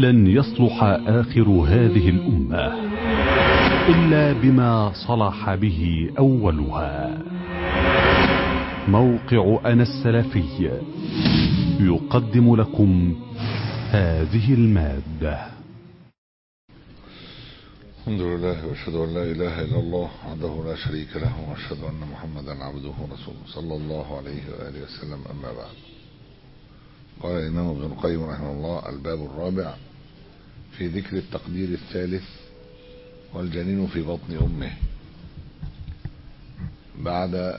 لن يصلح آخر هذه الأمة إلا بما صلح به أولها موقع أنا السلفي يقدم لكم هذه المادة الحمد لله واشهد ان لا اله الا الله وحده لا شريك له واشهد ان محمدا عبده ورسوله صلى الله عليه واله وسلم اما بعد قال الامام ابن القيم رحمه الله الباب الرابع في ذكر التقدير الثالث والجنين في بطن امه بعد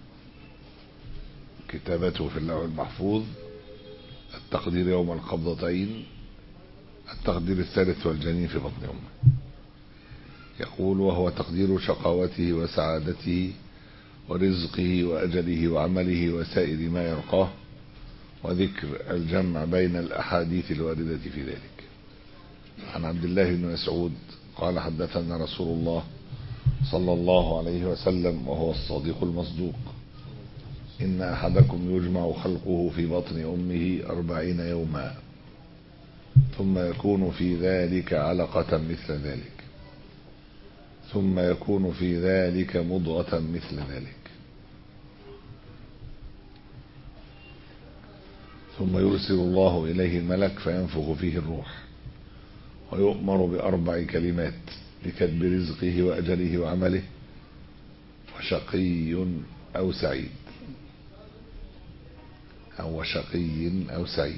كتابته في اللوح المحفوظ التقدير يوم القبضتين التقدير الثالث والجنين في بطن امه يقول وهو تقدير شقاوته وسعادته ورزقه وأجله وعمله وسائر ما يلقاه وذكر الجمع بين الأحاديث الواردة في ذلك عن عبد الله بن مسعود قال حدثنا رسول الله صلى الله عليه وسلم وهو الصادق المصدوق إن أحدكم يجمع خلقه في بطن أمه أربعين يوما ثم يكون في ذلك علقة مثل ذلك ثم يكون في ذلك مضغة مثل ذلك ثم يرسل الله إليه الملك فينفخ فيه الروح ويؤمر بأربع كلمات لكتب رزقه وأجله وعمله وشقي أو سعيد أو شقي أو سعيد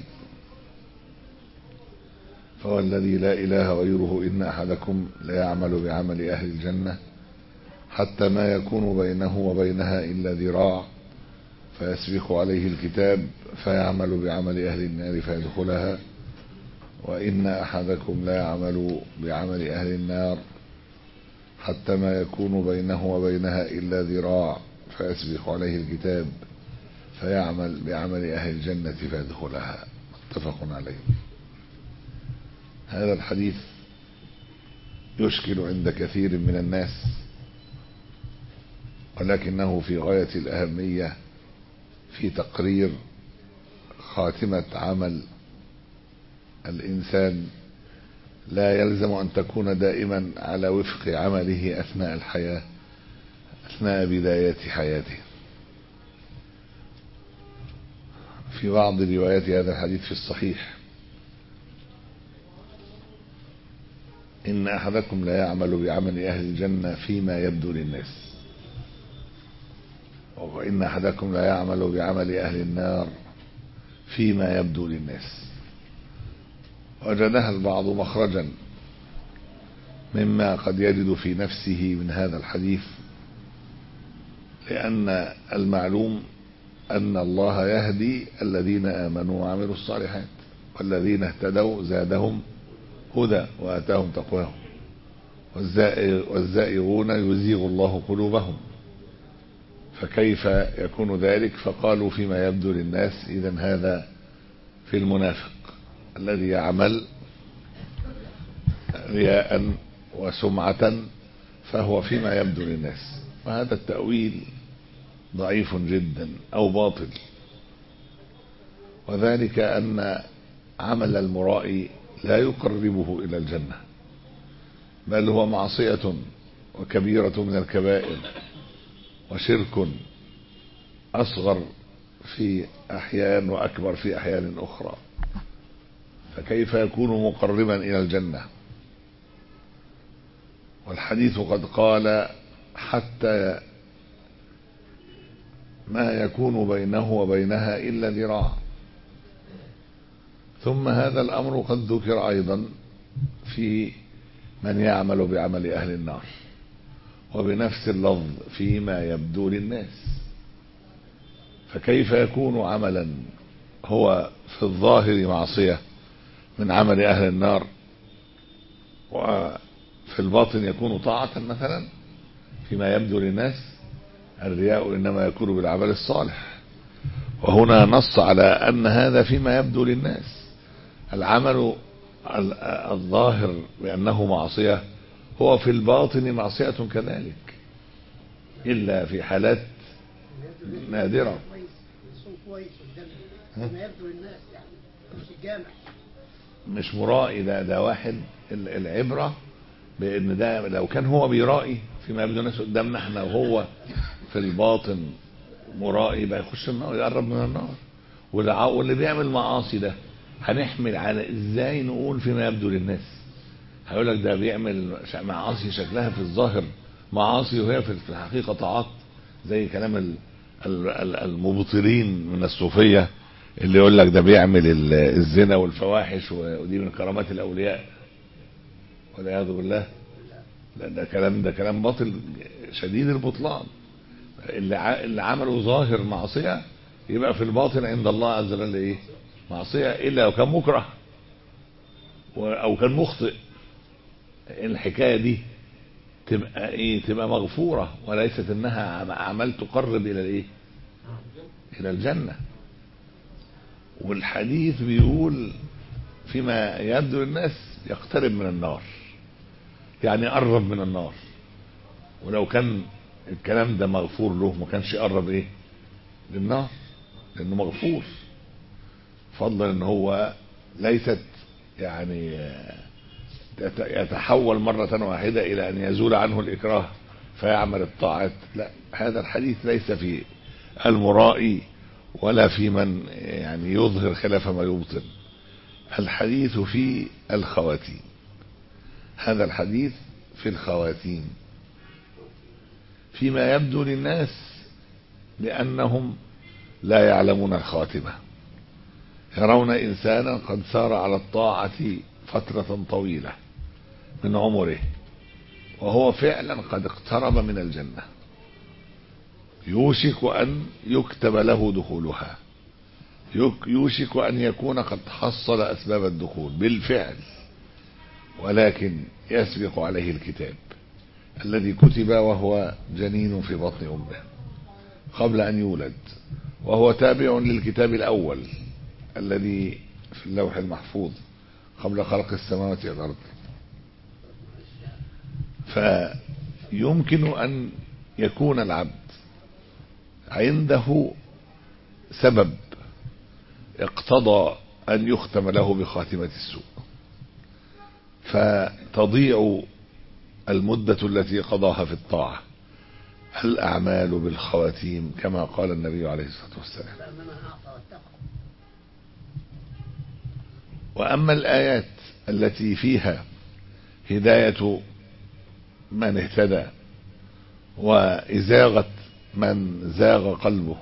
فهو الذي لا إله غيره إن أحدكم ليعمل بعمل أهل الجنة حتى ما يكون بينه وبينها إلا ذراع فيسبق عليه الكتاب فيعمل بعمل أهل النار فيدخلها وإن أحدكم لا يعمل بعمل أهل النار حتى ما يكون بينه وبينها إلا ذراع فيسبق عليه الكتاب فيعمل بعمل أهل الجنة فيدخلها متفق عليه هذا الحديث يشكل عند كثير من الناس ولكنه في غاية الأهمية في تقرير خاتمة عمل الإنسان لا يلزم أن تكون دائما على وفق عمله أثناء الحياة أثناء بداية حياته في بعض روايات هذا الحديث في الصحيح إن أحدكم لا يعمل بعمل أهل الجنة فيما يبدو للناس وإن أحدكم لا يعمل بعمل أهل النار فيما يبدو للناس وجدها البعض مخرجا مما قد يجد في نفسه من هذا الحديث لأن المعلوم أن الله يهدي الذين آمنوا وعملوا الصالحات والذين اهتدوا زادهم هدى وآتاهم تقواهم والزائغون يزيغ الله قلوبهم فكيف يكون ذلك فقالوا فيما يبدو للناس إذا هذا في المنافق الذي يعمل رياء وسمعة فهو فيما يبدو للناس وهذا التأويل ضعيف جدا أو باطل وذلك أن عمل المرائي لا يقربه إلى الجنة بل هو معصية وكبيرة من الكبائر وشرك أصغر في أحيان وأكبر في أحيان أخرى فكيف يكون مقربا إلى الجنة والحديث قد قال حتى ما يكون بينه وبينها إلا ذراع ثم هذا الأمر قد ذكر أيضا في من يعمل بعمل أهل النار وبنفس اللفظ فيما يبدو للناس فكيف يكون عملا هو في الظاهر معصية من عمل أهل النار وفي الباطن يكون طاعة مثلا فيما يبدو للناس الرياء إنما يكون بالعمل الصالح وهنا نص على أن هذا فيما يبدو للناس العمل الظاهر بأنه معصية هو في الباطن معصية كذلك إلا في حالات نادرة كويس يصوم كويس قدام ما يبدو للناس يعني مش الجامع مش مرائي ده ده واحد ال- العبرة بان ده لو كان هو بيرائي فيما يبدو الناس قدامنا احنا وهو في الباطن مرائي يبقى يخش النار يقرب من النار والع- واللي بيعمل معاصي ده هنحمل على ازاي نقول فيما يبدو للناس هيقول لك ده بيعمل ش- معاصي شكلها في الظاهر معاصي وهي في في الحقيقة طاعات زي كلام ال- ال- ال- المبطلين من الصوفية اللي يقول لك ده بيعمل ال- الزنا والفواحش و- ودي من كرامات الأولياء والعياذ بالله لا ده كلام ده كلام باطل شديد البطلان اللي ع- اللي عمله ظاهر معصية يبقى في الباطن عند الله عز وجل ايه معصية الا لو كان مكره و- او كان مخطئ الحكاية دي تبقى ايه تبقى مغفورة وليست انها عم- اعمال تقرب الى الايه الى الجنة والحديث بيقول فيما يبدو للناس يقترب من النار يعني قرب من النار ولو كان الكلام ده مغفور له ما كانش يقرب ايه للنار لانه مغفور فضلا ان هو ليست يعني آه، يت- يتحول مرة واحدة إلى أن يزول عنه الإكراه فيعمل الطاعات لا هذا الحديث ليس في المرائي ولا في من يعني يظهر خلاف ما يبطن الحديث في الخواتيم هذا الحديث في الخواتيم فيما يبدو للناس لأنهم لا يعلمون الخاتمة يرون إنسانا قد سار على الطاعة فترة طويلة من عمره وهو فعلا قد اقترب من الجنة يوشك أن يكتب له دخولها يك- يوشك أن يكون قد حصل أسباب الدخول بالفعل ولكن يسبق عليه الكتاب الذي كتب وهو جنين في بطن أمه قبل أن يولد وهو تابع للكتاب الأول الذي في اللوح المحفوظ قبل خلق السماوات والأرض فيمكن أن يكون العبد عنده سبب اقتضى أن يختم له بخاتمة السوء فتضيع المدة التي قضاها في الطاعة الأعمال بالخواتيم كما قال النبي عليه الصلاة والسلام فمن أعطى واتقى وأما الآيات التي فيها هداية من اهتدى وإزاغة من زاغ قلبه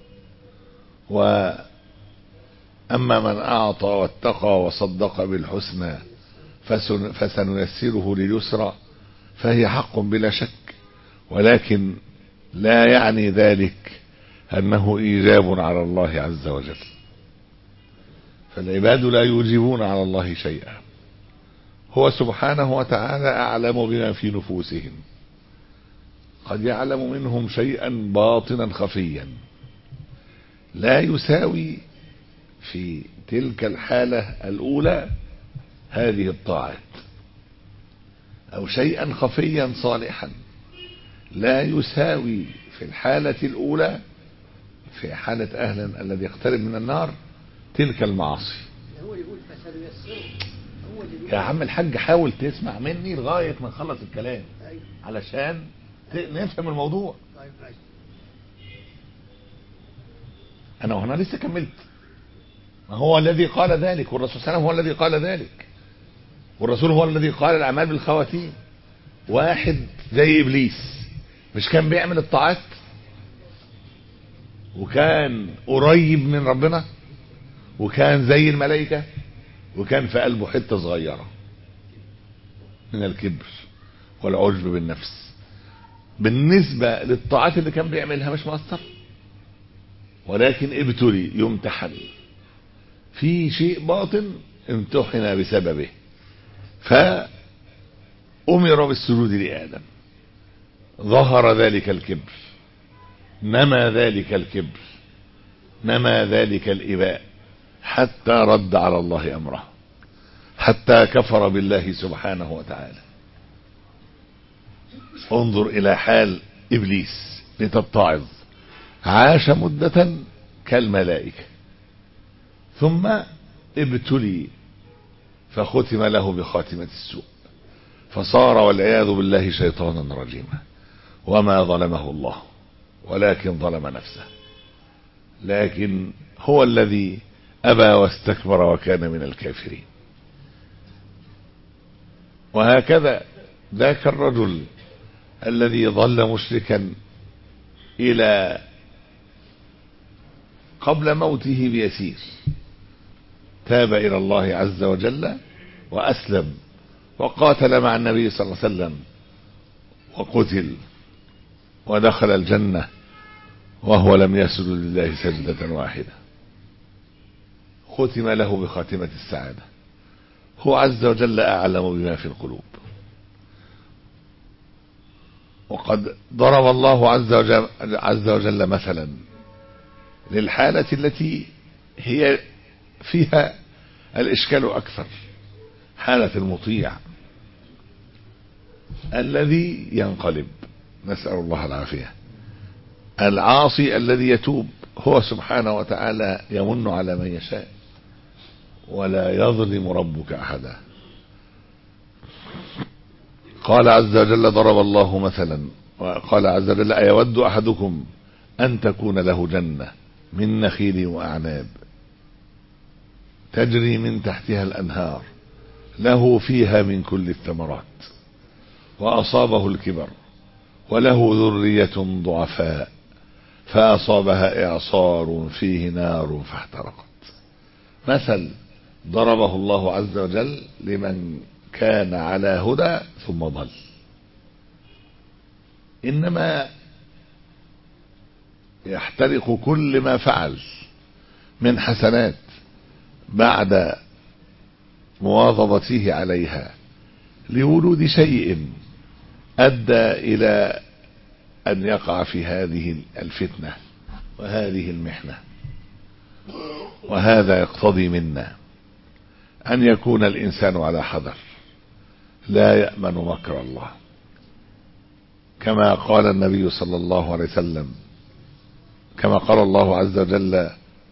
وأما من أعطى واتقى وصدق بالحسنى فسن- فسنيسره لليسرى فهي حق بلا شك ولكن لا يعني ذلك أنه إيجاب على الله عز وجل فالعباد لا يوجبون على الله شيئا هو سبحانه وتعالى أعلم بما في نفوسهم قد يعلم منهم شيئا باطنا خفيا لا يساوي في تلك الحالة الأولى هذه الطاعات أو شيئا خفيا صالحا لا يساوي في الحالة الأولى في حالة أهل الذي يقترب من النار تلك المعاصي هو اللي يقول فسنيسره هو اللي بيقول يا عم الحاج حاول تسمع مني لغاية ما نخلص الكلام أيوة. علشان ت- نفهم الموضوع طيب ماشي انا وهنا لسه كملت ما هو الذي قال ذلك والرسول صلى الله عليه وسلم هو الذي قال ذلك والرسول هو الذي قال الاعمال بالخواتيم واحد زي ابليس مش كان بيعمل الطاعات وكان قريب من ربنا وكان زي الملائكة وكان في قلبه حتة صغيرة من الكبر والعجب بالنفس بالنسبة للطاعات اللي كان بيعملها مش مؤثر ولكن ابتلي يمتحن في شيء باطن امتحن بسببه فأمر بالسجود لآدم ظهر ذلك الكبر نما ذلك الكبر نما ذلك الإباء حتى رد على الله أمره حتى كفر بالله سبحانه وتعالى انظر إلى حال إبليس لتتعظ عاش مدة كالملائكة ثم ابتلي فختم له بخاتمة السوء فصار والعياذ بالله شيطانا رجيما وما ظلمه الله ولكن ظلم نفسه لكن هو الذي أبى واستكبر وكان من الكافرين وهكذا ذاك الرجل الذي ظل مشركا إلى قبل موته بيسير تاب إلى الله عز وجل وأسلم وقاتل مع النبي صلى الله عليه وسلم وقتل ودخل الجنة وهو لم يسجد لله سجدة واحدة ختم له بخاتمة السعادة هو عز وجل أعلم بما في القلوب وقد ضرب الله عز وجل, عز وجل مثلا للحالة التي هي فيها الإشكال أكثر حالة المطيع الذي ينقلب نسأل الله العافية العاصي الذي يتوب هو سبحانه وتعالى يمن على من يشاء ولا يظلم ربك أحدا قال عز وجل ضرب الله مثلا وقال عز وجل أيود أحدكم أن تكون له جنة من نخيل وأعناب تجري من تحتها الأنهار له فيها من كل الثمرات وأصابه الكبر وله ذرية ضعفاء فأصابها إعصار فيه نار فاحترقت مثل ضربه الله عز وجل لمن كان على هدى ثم ضل إنما يحترق كل ما فعل من حسنات بعد مواظبته عليها لولود شيء أدى إلى أن يقع في هذه الفتنة وهذه المحنة وهذا يقتضي منا أن يكون الإنسان على حذر لا يأمن مكر الله كما قال النبي صلى الله عليه وسلم كما قال الله عز وجل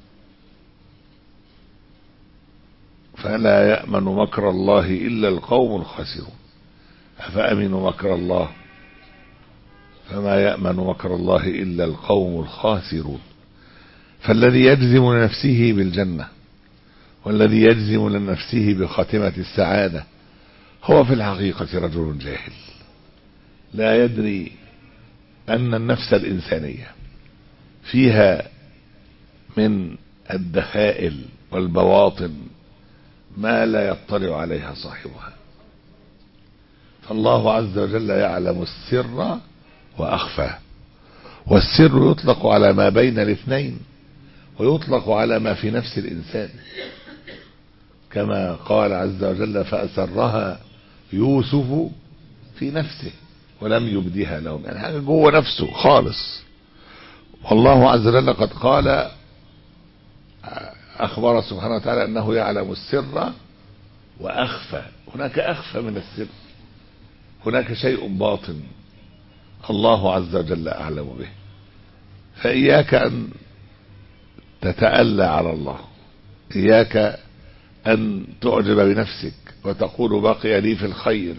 فلا يأمن مكر الله إلا القوم الخاسرون أفأمنوا مكر الله فما يأمن مكر الله إلا القوم الخاسرون فالذي يجزم لنفسه بالجنة والذي يجزم لنفسه بخاتمة السعادة هو في الحقيقة رجل جاهل لا يدري أن النفس الإنسانية فيها من الدخائل والبواطن ما لا يطلع عليها صاحبها فالله عز وجل يعلم السر وأخفى والسر يطلق على ما بين الاثنين ويطلق على ما في نفس الإنسان كما قال عز وجل فأسرها يوسف في نفسه ولم يبديها لهم يعني حاجة جوه نفسه خالص والله عز وجل قد قال أخبر سبحانه وتعالى أنه يعلم السر وأخفى هناك أخفى من السر هناك شيء باطن الله عز وجل أعلم به فإياك أن تتألى على الله إياك أن تعجب بنفسك وتقول بقي لي في الخير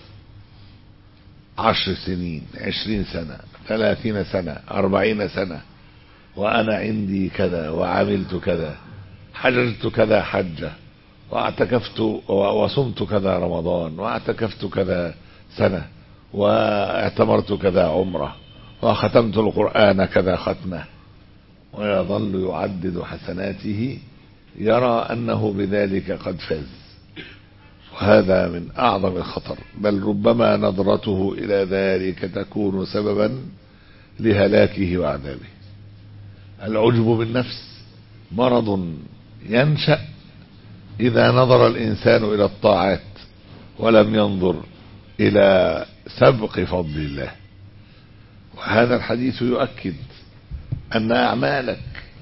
عشر سنين عشرين سنة ثلاثين سنة أربعين سنة وأنا عندي كذا وعملت كذا حججت كذا حجة واعتكفت وصمت كذا رمضان واعتكفت كذا سنة واعتمرت كذا عمرة وختمت القرآن كذا ختمة ويظل يعدد حسناته يرى أنه بذلك قد فاز وهذا من أعظم الخطر بل ربما نظرته إلى ذلك تكون سببا لهلاكه وعذابه العجب بالنفس مرض ينشأ إذا نظر الإنسان إلى الطاعات ولم ينظر إلى سبق فضل الله وهذا الحديث يؤكد أن أعمالك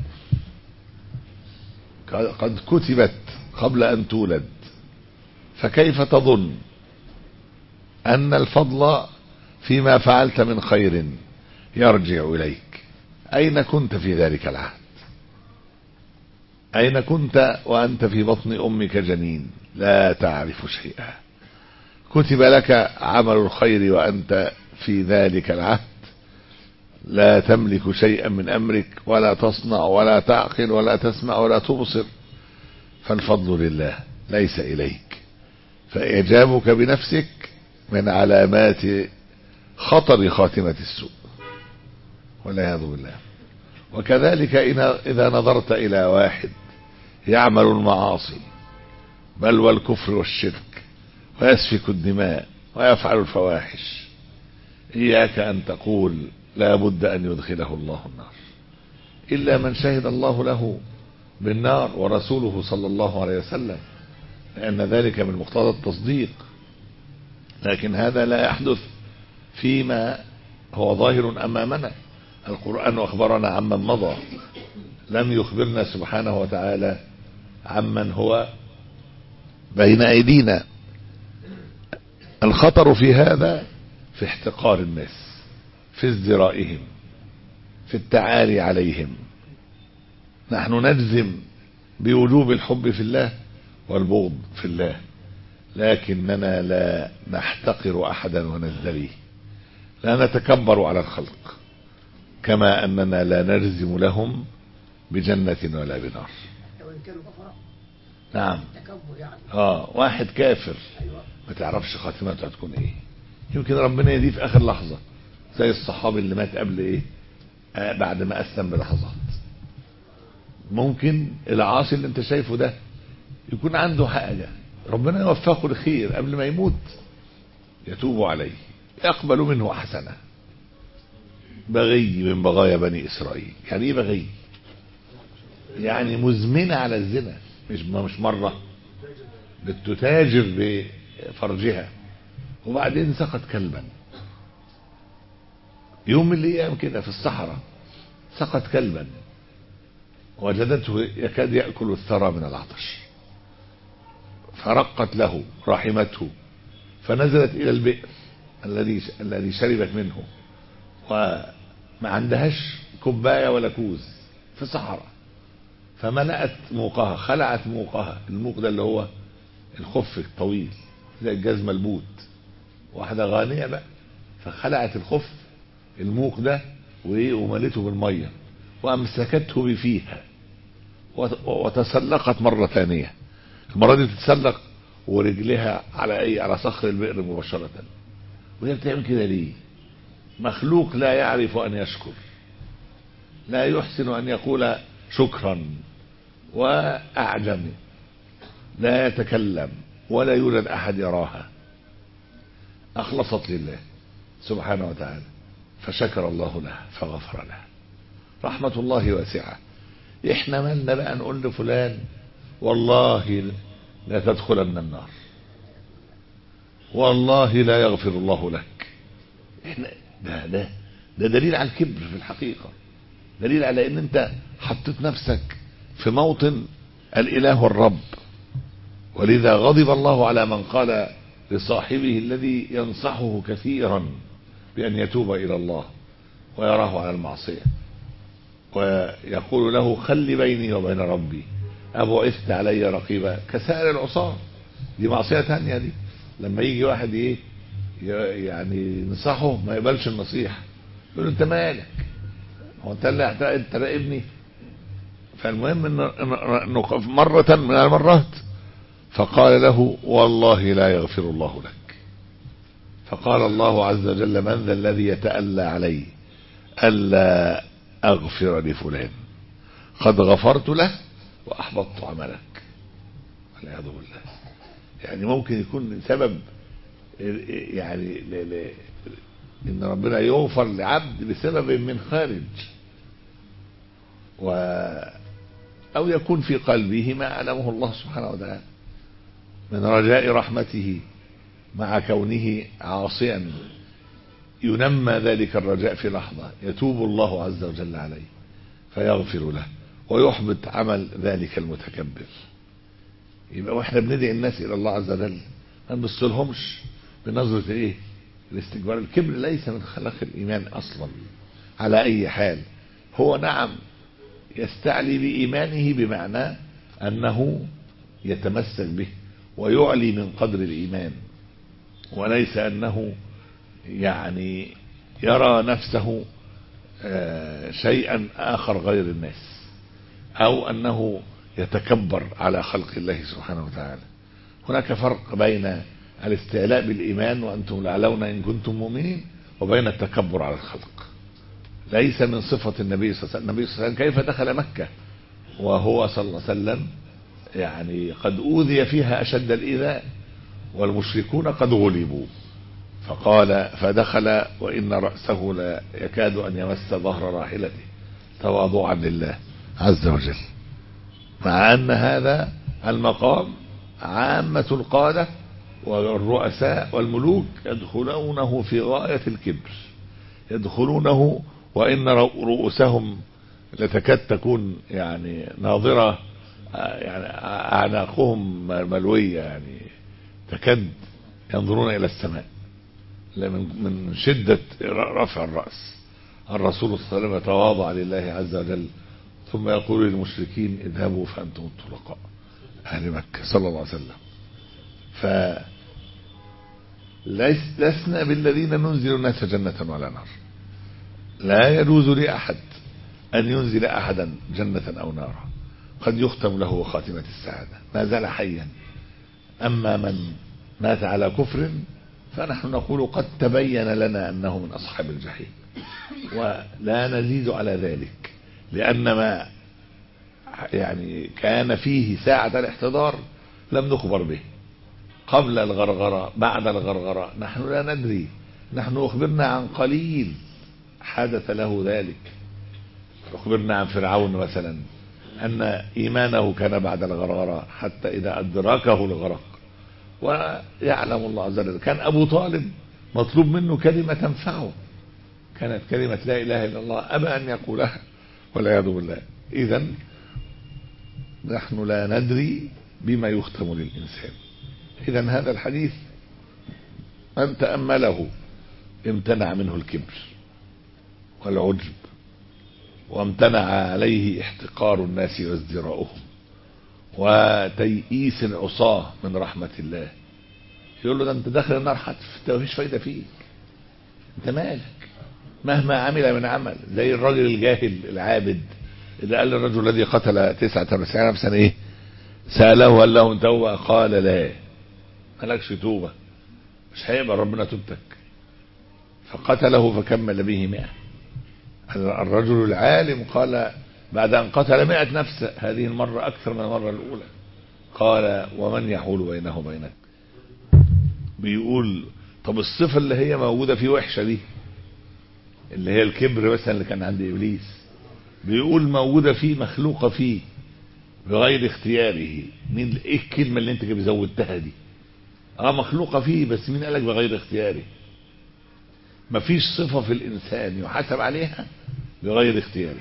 قد كتبت قبل أن تولد فكيف تظن أن الفضل فيما فعلت من خير يرجع إليك أين كنت في ذلك العهد أين كنت وأنت في بطن أمك جنين لا تعرف شيئا كتب لك عمل الخير وأنت في ذلك العهد لا تملك شيئا من أمرك ولا تصنع ولا تعقل ولا تسمع ولا تبصر فالفضل لله ليس إليك فإعجابك بنفسك من علامات خطر خاتمة السوء والعياذ بالله وكذلك إذا نظرت إلى واحد يعمل المعاصي بل والكفر والشرك ويسفك الدماء ويفعل الفواحش إياك أن تقول لا بد أن يدخله الله النار إلا من شهد الله له بالنار ورسوله صلى الله عليه وسلم لأن ذلك من مقتضى التصديق لكن هذا لا يحدث فيما هو ظاهر أمامنا القرآن أخبرنا عمن مضى لم يخبرنا سبحانه وتعالى عمن هو بين أيدينا الخطر في هذا في احتقار الناس في ازدرائهم في التعالي عليهم نحن نجزم بوجوب الحب في الله والبغض في الله لكننا لا نحتقر أحدا ونزدريه لا نتكبر على الخلق كما أننا لا نجزم لهم بجنة ولا بنار وإن كانوا كفرة نعم تكبر يعني اه واحد كافر أيوة ما تعرفش خاتمته هتكون ايه يمكن ربنا يهديه في اخر لحظة زي الصحابي اللي مات قبل ايه آه بعد ما اسلم بلحظات ممكن العاصي اللي انت شايفه ده يكون عنده حاجة ربنا يوفقه لخير قبل ما يموت يتوب عليه يقبل منه حسنة بغي من بغايا بني اسرائيل يعني ايه بغي يعني مزمنة على الزنا مش مش مرة بتتاجر بفرجها وبعدين سقط كلبا يوم من الايام كده في الصحراء سقط كلبا وجدته يكاد ياكل الثرى من العطش فرقت له رحمته فنزلت الى البئر الذي الذي شربت منه وما عندهاش كوبايه ولا كوز في صحراء فملأت موقها خلعت موقها الموق ده اللي هو الخف الطويل زي الجزمة البوت واحدة غانية بقى فخلعت الخف الموق ده وايه وملته بالمية وامسكته بفيها وتسلقت مرة ثانية المرة دي تتسلق ورجلها على ايه على صخر البئر مباشرة وهي بتعمل كده ليه مخلوق لا يعرف ان يشكر لا يحسن ان يقول شكرا واعجم لا يتكلم ولا يوجد احد يراها اخلصت لله سبحانه وتعالى فشكر الله لها فغفر لها رحمة الله واسعة احنا مالنا بقى نقول لفلان والله لا تدخلن النار والله لا يغفر الله لك احنا ده ده ده دليل على الكبر في الحقيقة دليل على ان انت حطيت نفسك في موطن الاله والرب ولذا غضب الله على من قال لصاحبه الذي ينصحه كثيرا بأن يتوب إلى الله ويراه على المعصية ويقول له خل بيني وبين ربي أبعثت علي رقيبا كسائر العصاة دي معصية تانية دي لما يجي واحد ايه يعني ينصحه ما يقبلش النصيحة يقول له انت مالك هو انت اللي انت راقبني فالمهم ان انه مرة من المرات فقال له والله لا يغفر الله لك فقال الله عز وجل من ذا الذي يتألى علي ألا أغفر لفلان قد غفرت له وأحبطت عملك والعياذ بالله يعني ممكن يكون سبب يعني ل... ل... ان ربنا يغفر لعبد بسبب من خارج و او يكون في قلبه ما علمه الله سبحانه وتعالى من رجاء رحمته مع كونه عاصيا ينمى ذلك الرجاء في لحظة يتوب الله عز وجل عليه فيغفر له ويحبط عمل ذلك المتكبر يبقى واحنا بندعي الناس الى الله عز وجل ما نبص لهمش بنظرة ايه الاستكبار الكبر ليس من خلق الايمان اصلا على اي حال هو نعم يستعلي بايمانه بمعنى أنه يتمسك به ويعلي من قدر الإيمان وليس أنه يعني يرى نفسه آه، شيئا آخر غير الناس أو أنه يتكبر على خلق الله سبحانه وتعالى هناك فرق بين الاستعلاء بالإيمان وأنتم لعلون إن كنتم مؤمنين وبين التكبر على الخلق ليس من صفة النبي صلى الله عليه وسلم النبي صلى الله عليه وسلم كيف دخل مكة وهو صلى الله عليه وسلم يعني قد أوذي فيها أشد الإيذاء والمشركون قد غلبوا فقال فدخل وإن رأسه لا يكاد أن يمس ظهر راحلته تواضعا لله عز وجل مع أن هذا المقام عامة القادة والرؤساء والملوك يدخلونه في غاية الكبر يدخلونه وإن رؤوسهم لتكاد تكون يعني ناظرة يعني أعناقهم ملوية يعني تكاد ينظرون إلى السماء من من شدة رفع الرأس الرسول صلى الله عليه وسلم يتواضع لله عز وجل ثم يقول للمشركين اذهبوا فأنتم الطلقاء أهل مكة صلى الله عليه وسلم ف لسنا بالذين ننزل الناس جنة ولا نار لا يجوز لأحد أن ينزل أحدا جنة أو نارا قد يختم له خاتمة السعادة ما زال حيا أما من مات على كفر فنحن نقول قد تبين لنا أنه من أصحاب الجحيم ولا نزيد على ذلك لأن ما يعني كان فيه ساعة الاحتضار لم نخبر به قبل الغرغرة بعد الغرغرة نحن لا ندري نحن أخبرنا عن قليل حدث له ذلك أخبرنا عن فرعون مثلا أن إيمانه كان بعد الغرغرة حتى إذا أدركه الغرق ويعلم الله عز وجل كان أبو طالب مطلوب منه كلمة تنفعه كانت كلمة لا إله إلا الله أبى أن يقولها والعياذ بالله إذا نحن لا ندري بما يختم للإنسان إذا هذا الحديث من تأمله امتنع منه الكبر والعجب وامتنع عليه احتقار الناس وازدراؤهم وتيئيس العصاة من رحمة الله يقول له ده انت داخل النار حتف انت مفيش فايدة فيك انت مالك مهما عمل من عمل زي الراجل الجاهل العابد إذا قال الرجل الذي قتل تسعة وتسعين نفسا ايه سأله هل له توبة قال لا مالكش توبة مش هيقبل ربنا توبتك فقتله فكمل به مئة الرجل العالم قال بعد أن قتل مئة نفس هذه المرة أكثر من المرة الأولى قال ومن يحول بينه وبينك بيقول طب الصفة اللي هي موجودة في وحشة دي اللي هي الكبر مثلا اللي كان عند إبليس بيقول موجودة فيه مخلوقة فيه بغير اختياره مين ايه الكلمة اللي انت زودتها دي اه مخلوقة فيه بس مين قالك بغير اختياره مفيش صفة في الإنسان يحاسب عليها بغير اختياره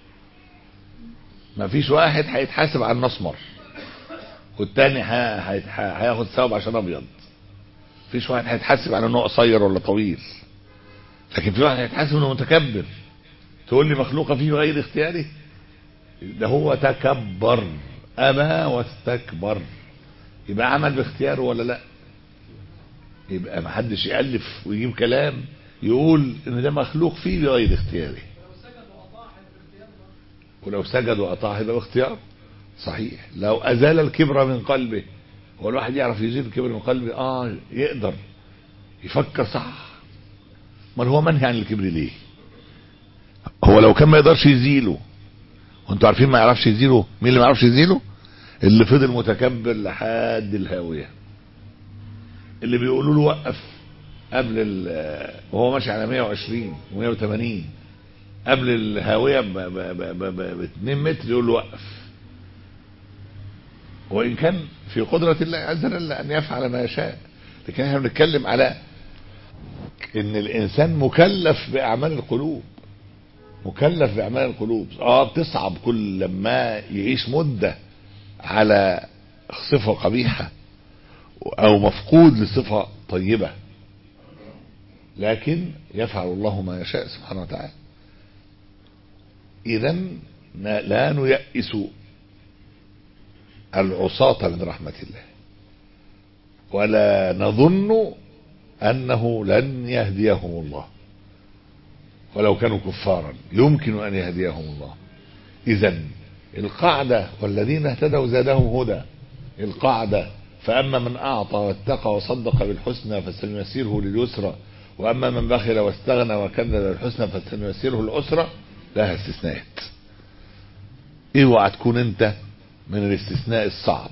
مفيش واحد هيتحاسب على المسمر والتاني هياخد ثواب عشان ابيض مفيش واحد هيتحاسب على انه قصير ولا طويل لكن في واحد هيتحاسب انه متكبر تقول لي مخلوقه فيه غير اختياري ده هو تكبر ابى واستكبر يبقى عمل باختياره ولا لا يبقى ما حدش يالف ويجيب كلام يقول ان ده مخلوق فيه بغير اختياره ولو سجد واطاع يبقى باختيار صحيح لو ازال الكبر من قلبه هو الواحد يعرف يزيل الكبر من قلبه اه يقدر يفكر صح امال هو منهي عن الكبر ليه هو لو كان ما يقدرش يزيله وانتوا عارفين ما يعرفش يزيله مين اللي ما يعرفش يزيله اللي فضل متكبر لحد الهاويه اللي بيقولوا له وقف قبل وهو ماشي على 120 و180 قبل الهاويه ب 2 متر يقول له وقف وان كان في قدره الله عز وجل ان يفعل ما يشاء لكن احنا بنتكلم على ان الانسان مكلف باعمال القلوب مكلف باعمال القلوب اه بتصعب كل لما يعيش مده على صفه قبيحه او مفقود لصفه طيبه لكن يفعل الله ما يشاء سبحانه وتعالى اذا لا نيأس العصاة من رحمة الله ولا نظن أنه لن يهديهم الله ولو كانوا كفارا يمكن أن يهديهم الله إذا القاعدة والذين اهتدوا زادهم هدى القاعدة فأما من أعطى واتقى وصدق بالحسنى فسنيسره لليسرى وأما من بخل واستغنى وكذب بالحسنى فسنيسره الأسرى لها استثناءات اوعى تكون انت من الاستثناء الصعب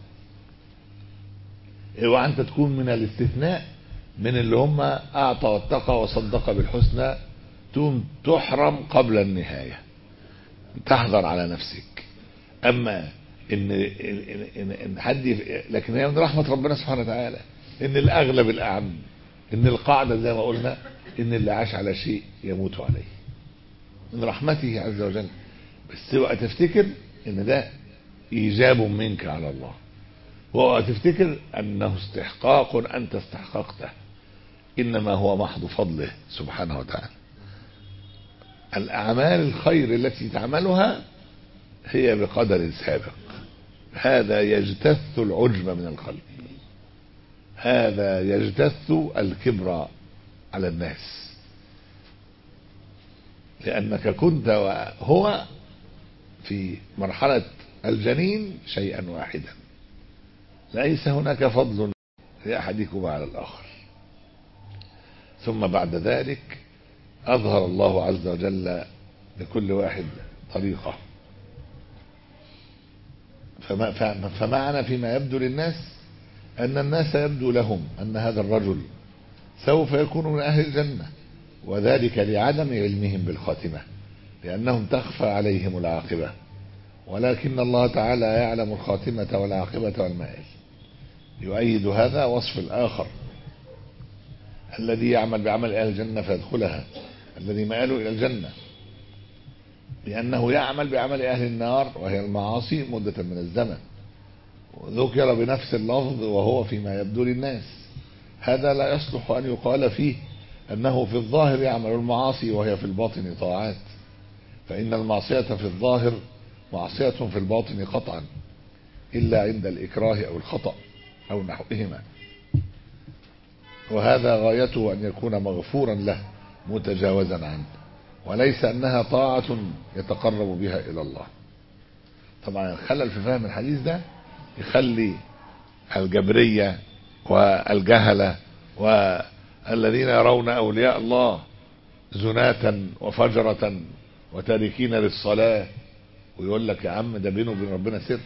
اوعى انت تكون من الاستثناء من اللي هم اعطى واتقى وصدق بالحسنى تقوم تحرم قبل النهايه تحذر على نفسك اما ان ان, إن, إن حد يف- لكن هي من رحمه ربنا سبحانه وتعالى ان الاغلب الاعم ان القاعده زي ما قلنا ان اللي عاش على شيء يموت عليه من رحمته عز وجل بس اوعى تفتكر ان ده ايجاب منك على الله واوعى تفتكر انه استحقاق انت استحققته انما هو محض فضله سبحانه وتعالى الاعمال الخير التي تعملها هي بقدر سابق هذا يجتث العجب من القلب هذا يجتث الكبر على الناس لأنك كنت وهو في مرحلة الجنين شيئا واحدا ليس هناك فضل لأحدكما على الآخر ثم بعد ذلك أظهر الله عز وجل لكل واحد طريقة فما فمعنى فيما يبدو للناس أن الناس يبدو لهم أن هذا الرجل سوف يكون من أهل الجنة وذلك لعدم علمهم بالخاتمة لأنهم تخفى عليهم العاقبة ولكن الله تعالى يعلم الخاتمة والعاقبة والمآل يؤيد هذا وصف الآخر الذي يعمل بعمل أهل الجنة فيدخلها الذي مآله إلى الجنة لأنه يعمل بعمل أهل النار وهي المعاصي مدة من الزمن ذكر بنفس اللفظ وهو فيما يبدو للناس هذا لا يصلح أن يقال فيه أنه في الظاهر يعمل المعاصي وهي في الباطن طاعات فإن المعصية في الظاهر معصية في الباطن قطعا إلا عند الإكراه أو الخطأ أو نحوهما وهذا غايته أن يكون مغفورا له متجاوزا عنه وليس أنها طاعة يتقرب بها إلى الله طبعا الخلل في فهم الحديث ده يخلي الجبرية والجهلة والذين يرون أولياء الله زناة وفجرة وتاركين للصلاة ويقول لك يا عم ده بينه وبين ربنا سر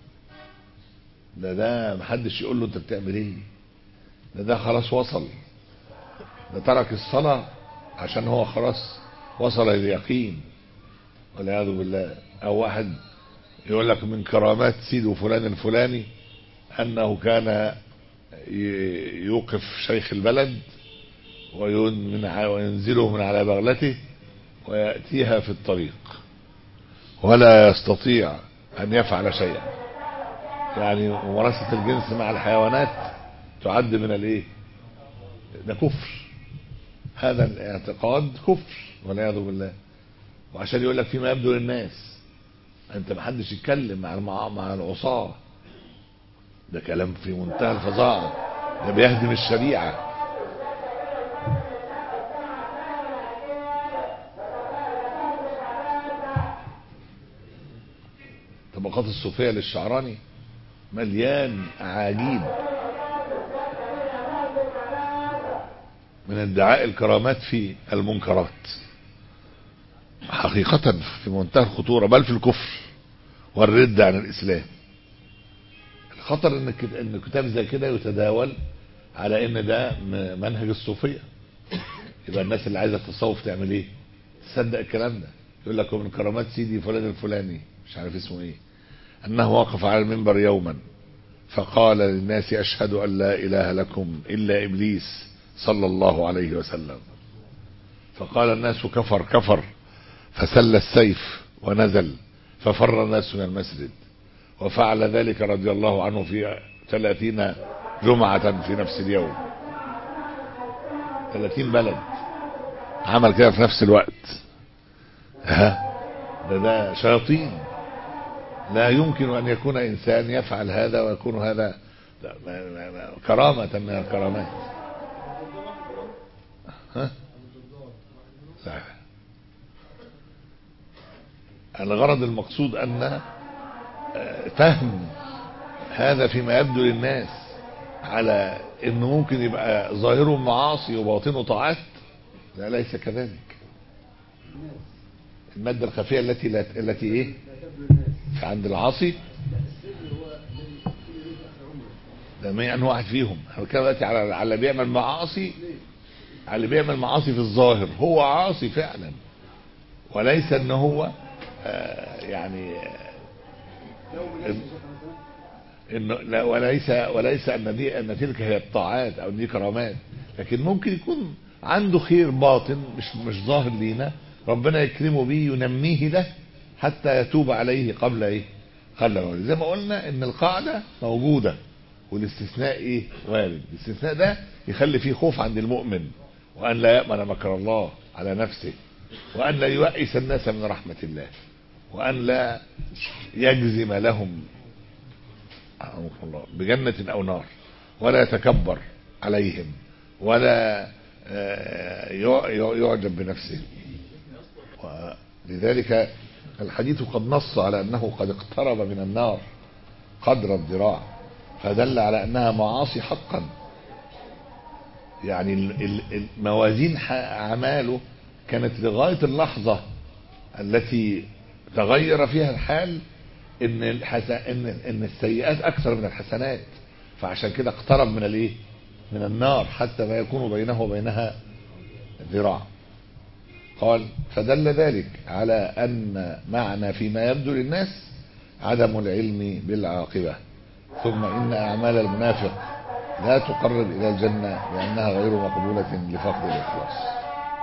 ده ده محدش يقول له انت بتعمل ايه ده ده خلاص وصل ده ترك الصلاة عشان هو خلاص وصل اليقين والعياذ بالله او واحد يقول لك من كرامات سيده فلان الفلاني انه كان يوقف شيخ البلد وينزله من على بغلته ويأتيها في الطريق ولا يستطيع أن يفعل شيئا يعني ممارسة الجنس مع الحيوانات تعد من الايه ده كفر هذا الاعتقاد كفر والعياذ بالله وعشان يقول لك فيما يبدو للناس انت ما حدش يتكلم مع المع... مع العصاة ده كلام في منتهى الفظاعة ده بيهدم الشريعة طبقات الصوفية للشعراني مليان أعاجيب من ادعاء الكرامات في المنكرات حقيقة في منتهى الخطورة بل في الكفر والرد عن الإسلام الخطر ان ان كتاب زي كده يتداول على ان ده منهج الصوفية يبقى الناس اللي عايزة التصوف تعمل ايه تصدق الكلام ده يقول لك من كرامات سيدي فلان الفلاني مش عارف اسمه ايه انه وقف على المنبر يوما فقال للناس اشهد ان لا اله لكم الا ابليس صلى الله عليه وسلم فقال الناس كفر كفر فسل السيف ونزل ففر الناس من المسجد وفعل ذلك رضي الله عنه في ثلاثين جمعة في نفس اليوم ثلاثين بلد عمل كده في نفس الوقت ها ده ده شياطين لا يمكن أن يكون إنسان يفعل هذا ويكون هذا لا، ما- ما- ما- كرامة من الكرامات ها؟ لا الغرض المقصود أن آه، فهم هذا فيما يبدو للناس على انه ممكن يبقى ظاهره معاصي وباطنه طاعات لا ليس كذلك المادة الخفية التي لا التي ايه عند العاصي ده ما يعني واحد فيهم احنا بنتكلم دلوقتي على على اللي بيعمل معاصي على اللي بيعمل معاصي في الظاهر هو عاصي فعلا وليس ان هو آه يعني آه انه لا وليس وليس ان دي ان تلك هي الطاعات او دي كرامات لكن ممكن يكون عنده خير باطن مش مش ظاهر لينا ربنا يكرمه به ينميه له حتى يتوب عليه قبل ايه قبل موته زي ما قلنا ان القاعده موجوده والاستثناء ايه وارد الاستثناء ده يخلي فيه خوف عند المؤمن وان لا يامن مكر الله على نفسه وان لا يؤيس الناس من رحمه الله وان لا يجزم لهم رحمه الله بجنة أو نار ولا يتكبر عليهم ولا آه، يع- يع- يعجب بنفسه ولذلك الحديث قد نص على أنه قد اقترب من النار قدر الذراع فدل على أنها معاصي حقا يعني ال- ال- الموازين ح- أعماله كانت لغاية اللحظة التي تغير فيها الحال ان الحس... ان ان السيئات اكثر من الحسنات فعشان كده اقترب من الايه من النار حتى ما يكون بينه وبينها ذراع قال فدل ذلك على ان معنى فيما يبدو للناس عدم العلم بالعاقبه ثم ان اعمال المنافق لا تقرب الى الجنه لانها غير مقبوله لفقد الاخلاص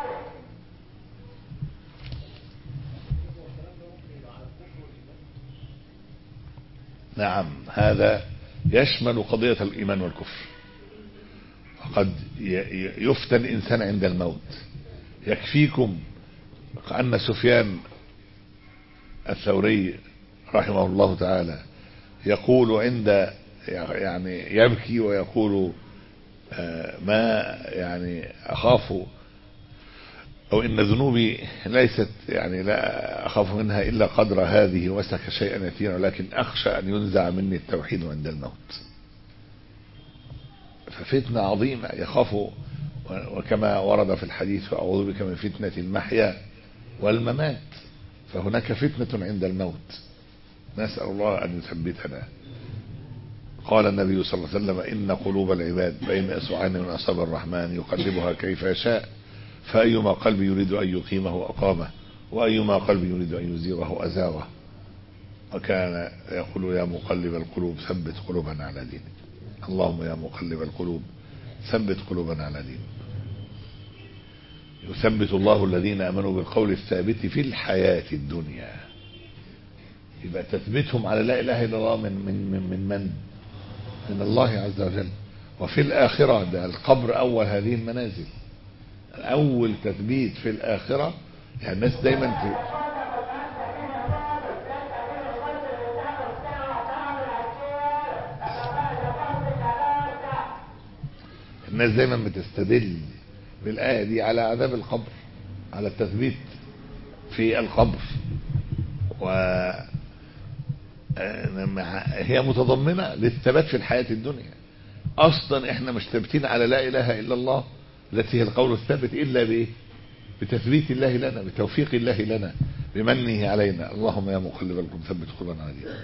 نعم هذا يشمل قضية الإيمان والكفر وقد ي- ي- يفتن الإنسان عند الموت يكفيكم أن سفيان الثوري رحمه الله تعالى يقول عند يعني يبكي ويقول آه، ما يعني أخاف أو إن ذنوبي ليست يعني لا أخاف منها إلا قدر هذه وسك شيئا يسيرا ولكن أخشى أن ينزع مني التوحيد عند الموت ففتنة عظيمة يخاف وكما ورد في الحديث أعوذ بك من فتنة المحيا والممات فهناك فتنة عند الموت نسأل الله أن يثبتنا قال النبي صلى الله عليه وسلم إن قلوب العباد بين أسوعين من أصابع الرحمن يقلبها كيف يشاء فأيما قلب يريد أن يقيمه أقامه وأيما قلب يريد أن يزيغه أزاغه وكان يقول يا مقلب القلوب ثبت قلوبنا على دينك اللهم يا مقلب القلوب ثبت قلوبنا على دينك يثبت الله الذين امنوا بالقول الثابت في الحياة الدنيا يبقى تثبيتهم على لا اله الا الله من من من من, من, من الله عز وجل وفي الاخرة ده القبر اول هذه المنازل اول تثبيت في الاخرة يعني الناس دايما ت... الناس دايما بتستدل بالآية دي على عذاب القبر على التثبيت في القبر و هي متضمنة للثبات في الحياة الدنيا أصلا احنا مش ثابتين على لا إله إلا الله التي هي القول الثابت إلا بإيه بتثبيت الله لنا بتوفيق الله لنا بمنه علينا اللهم يا مقلب القلوب ثبت قلوبنا على دينك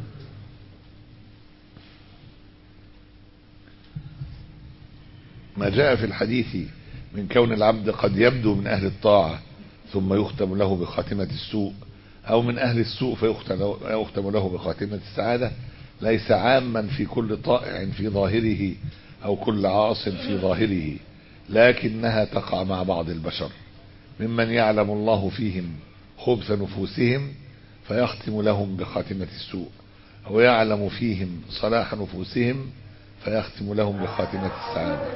ما جاء في الحديث من كون العبد قد يبدو من أهل الطاعة ثم يختم له بخاتمة السوء أو من أهل السوء فيختم له بخاتمة السعادة ليس عاما في كل طائع في ظاهره أو كل عاص في ظاهره لكنها تقع مع بعض البشر ممن يعلم الله فيهم خبث نفوسهم فيختم لهم بخاتمة السوء أو يعلم فيهم صلاح نفوسهم فيختم لهم بخاتمة السعادة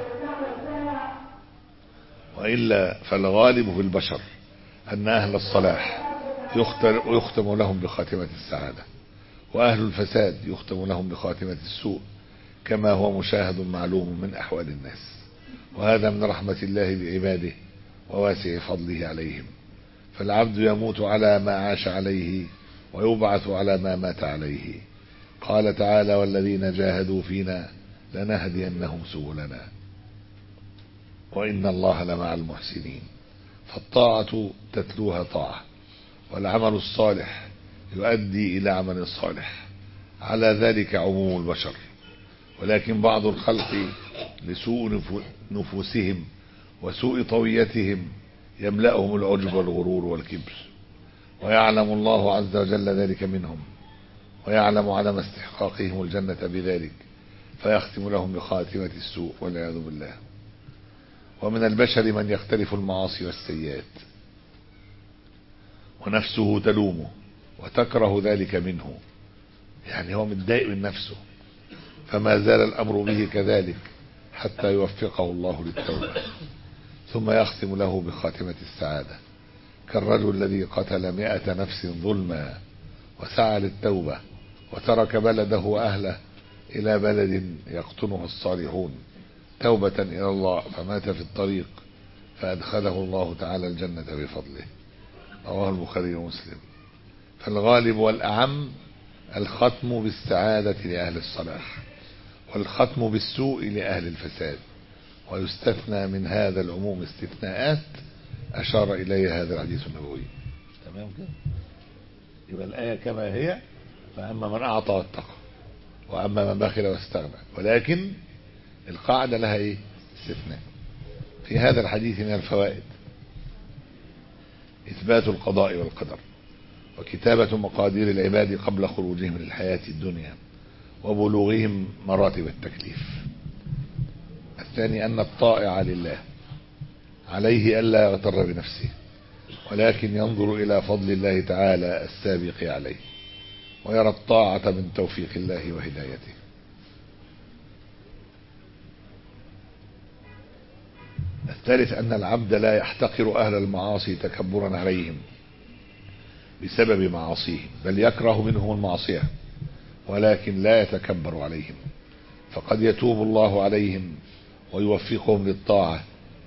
وإلا فالغالب في البشر أن أهل الصلاح يختم لهم بخاتمة السعادة وأهل الفساد يختم لهم بخاتمة السوء كما هو مشاهد معلوم من أحوال الناس وهذا من رحمة الله بعباده وواسع فضله عليهم فالعبد يموت على ما عاش عليه ويبعث على ما مات عليه قال تعالى والذين جاهدوا فينا لنهدينهم سبلنا وإن الله لمع المحسنين فالطاعة تتلوها طاعة والعمل الصالح يؤدي إلى عمل صالح على ذلك عموم البشر ولكن بعض الخلق لسوء نفوسهم وسوء طويتهم يملأهم العجب والغرور والكبر ويعلم الله عز وجل ذلك منهم ويعلم عدم استحقاقهم الجنة بذلك فيختم لهم بخاتمة السوء والعياذ بالله ومن البشر من يختلف المعاصي والسيئات ونفسه تلومه وتكره ذلك منه يعني هو متضايق من نفسه فما زال الأمر به كذلك حتى يوفقه الله للتوبة ثم يختم له بخاتمة السعادة كالرجل الذي قتل مئة نفس ظلما وسعى للتوبة وترك بلده وأهله إلى بلد يقطنه الصالحون توبة إلى الله فمات في الطريق فأدخله الله تعالى الجنة بفضله رواه البخاري ومسلم فالغالب والأعم الختم بالسعادة لأهل الصلاح والختم بالسوء لأهل الفساد ويستثنى من هذا العموم استثناءات أشار إليها هذا الحديث النبوي تمام كده يبقى الآية كما هي فأما من أعطى واتقى وأما من بخل واستغنى ولكن القاعدة لها إيه استثناء في هذا الحديث من الفوائد إثبات القضاء والقدر وكتابة مقادير العباد قبل خروجهم للحياة الدنيا وبلوغهم مراتب التكليف الثاني أن الطائع لله عليه ألا يغتر بنفسه ولكن ينظر إلى فضل الله تعالى السابق عليه ويرى الطاعة من توفيق الله وهدايته الثالث أن العبد لا يحتقر أهل المعاصي تكبرا عليهم بسبب معاصيهم بل يكره منهم المعصية ولكن لا يتكبر عليهم فقد يتوب الله عليهم ويوفقهم للطاعة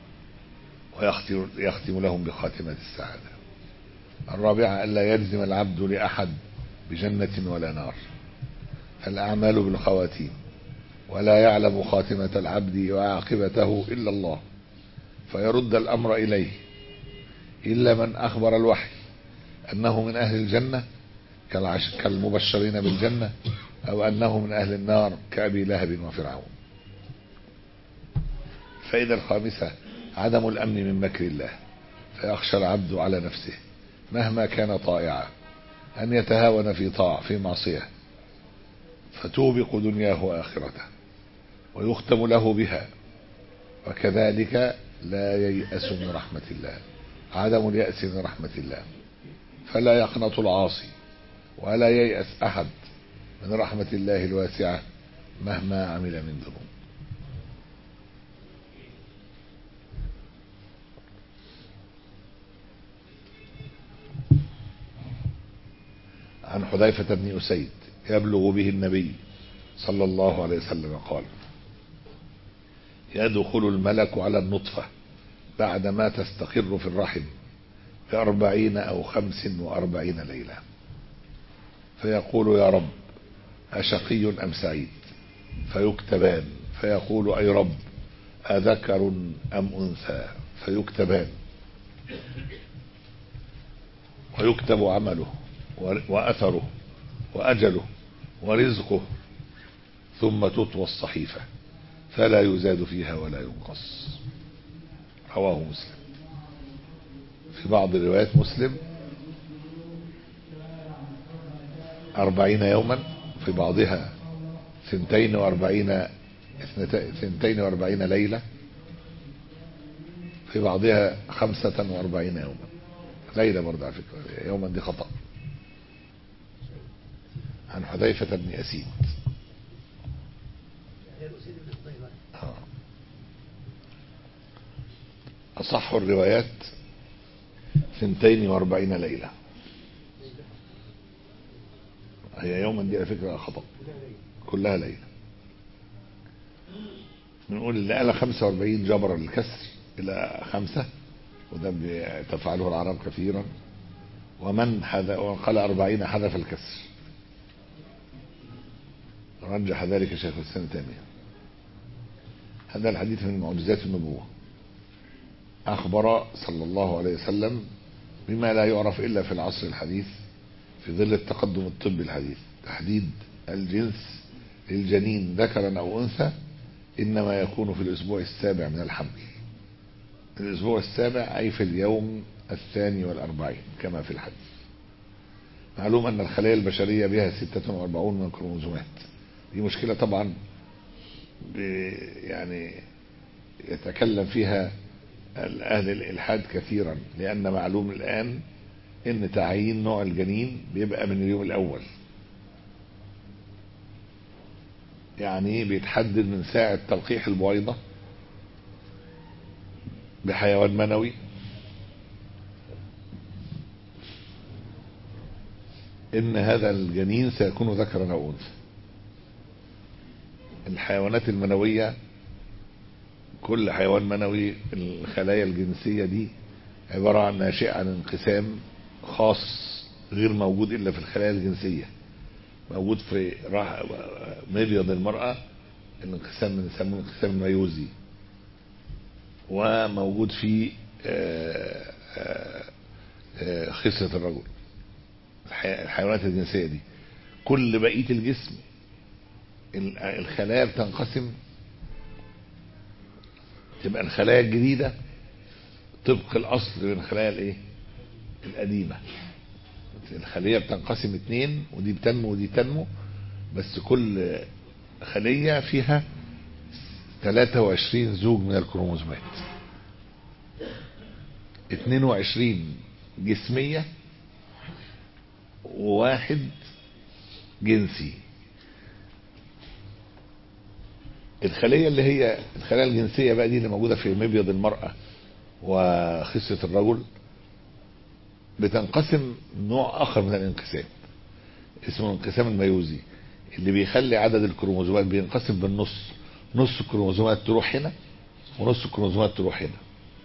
ويختم لهم بخاتمة السعادة الرابعة ألا يلزم العبد لأحد بجنة ولا نار الأعمال بالخواتيم ولا يعلم خاتمة العبد وعاقبته إلا الله فيرد الأمر إليه إلا من أخبر الوحي أنه من أهل الجنة كالمبشرين بالجنة أو أنه من أهل النار كأبي لهب وفرعون فإذا الخامسة عدم الأمن من مكر الله فيخشى العبد على نفسه مهما كان طائعا أن يتهاون في طاعة في معصية فتوبق دنياه وآخرته ويختم له بها وكذلك لا ييأس من رحمة الله عدم اليأس من رحمة الله فلا يقنط العاصي ولا ييأس أحد من رحمة الله الواسعة مهما عمل من ذنوب عن حذيفة بن أسيد يبلغ به النبي صلى الله عليه وسلم قال يدخل الملك على النطفة بعدما تستقر في الرحم بأربعين أو خمس وأربعين ليلة فيقول يا رب أشقي أم سعيد فيكتبان فيقول أي رب أذكر أم أنثى فيكتبان ويكتب عمله وأثره وأجله ورزقه ثم تطوى الصحيفة فلا يزاد فيها ولا ينقص رواه مسلم في بعض روايات مسلم أربعين يوما في بعضها ثنتين وأربعين ثنتين وأربعين ليلة في بعضها خمسة وأربعين يوما ليلة برضه على فكرة يوما دي خطأ عن حذيفة بن أسيد أصح الروايات ثنتين وأربعين ليلة هي يوما دي على فكرة خطأ كلها ليلة بنقول اللي قال 45 جبر الكسر إلى خمسة وده بي- تفعله العرب كثيرا ومن حذ وقال أربعين حذف الكسر رجح ذلك شيخ الإسلام تيمية هذا الحديث من معجزات النبوة أخبر صلى الله عليه وسلم بما لا يعرف إلا في العصر الحديث في ظل التقدم الطبي الحديث تحديد الجنس للجنين ذكرا أو أنثى إنما يكون في الأسبوع السابع من الحمل الأسبوع السابع أي في اليوم الثاني والأربعين كما في الحديث معلوم أن الخلايا البشرية بها 46 من الكروموزومات دي مشكلة طبعا ب- يعني يتكلم فيها أهل الإلحاد كثيرا لأن معلوم الآن إن تعيين نوع الجنين بيبقى من اليوم الأول يعني بيتحدد من ساعة تلقيح البويضة بحيوان منوي إن هذا الجنين سيكون ذكرا أو أنثى الحيوانات المنوية كل حيوان منوي الخلايا الجنسية دي عبارة عن ناشئة عن انقسام خاص غير موجود إلا في الخلايا الجنسية موجود في راح مبيض المرأة الانقسام من يسموه الانقسام الميوزي وموجود في آه، آه، آه، خصية الرجل الحي- الحيوانات الجنسية دي كل بقية الجسم ال- الخلايا بتنقسم تبقى الخلايا الجديدة طبق الأصل من الخلايا الايه القديمة الخلية بتنقسم اتنين ودي بتنمو ودي تنمو بس كل خلية فيها 23 زوج من الكروموزومات 22 جسمية وواحد جنسي الخلية اللي هي الخلايا الجنسية بقى دي اللي موجودة في مبيض المرأة وخصية الرجل بتنقسم نوع آخر من الانقسام اسمه الانقسام الميوزي اللي بيخلي عدد الكروموزومات بينقسم بالنص نص الكروموزومات تروح هنا ونص الكروموزومات تروح هنا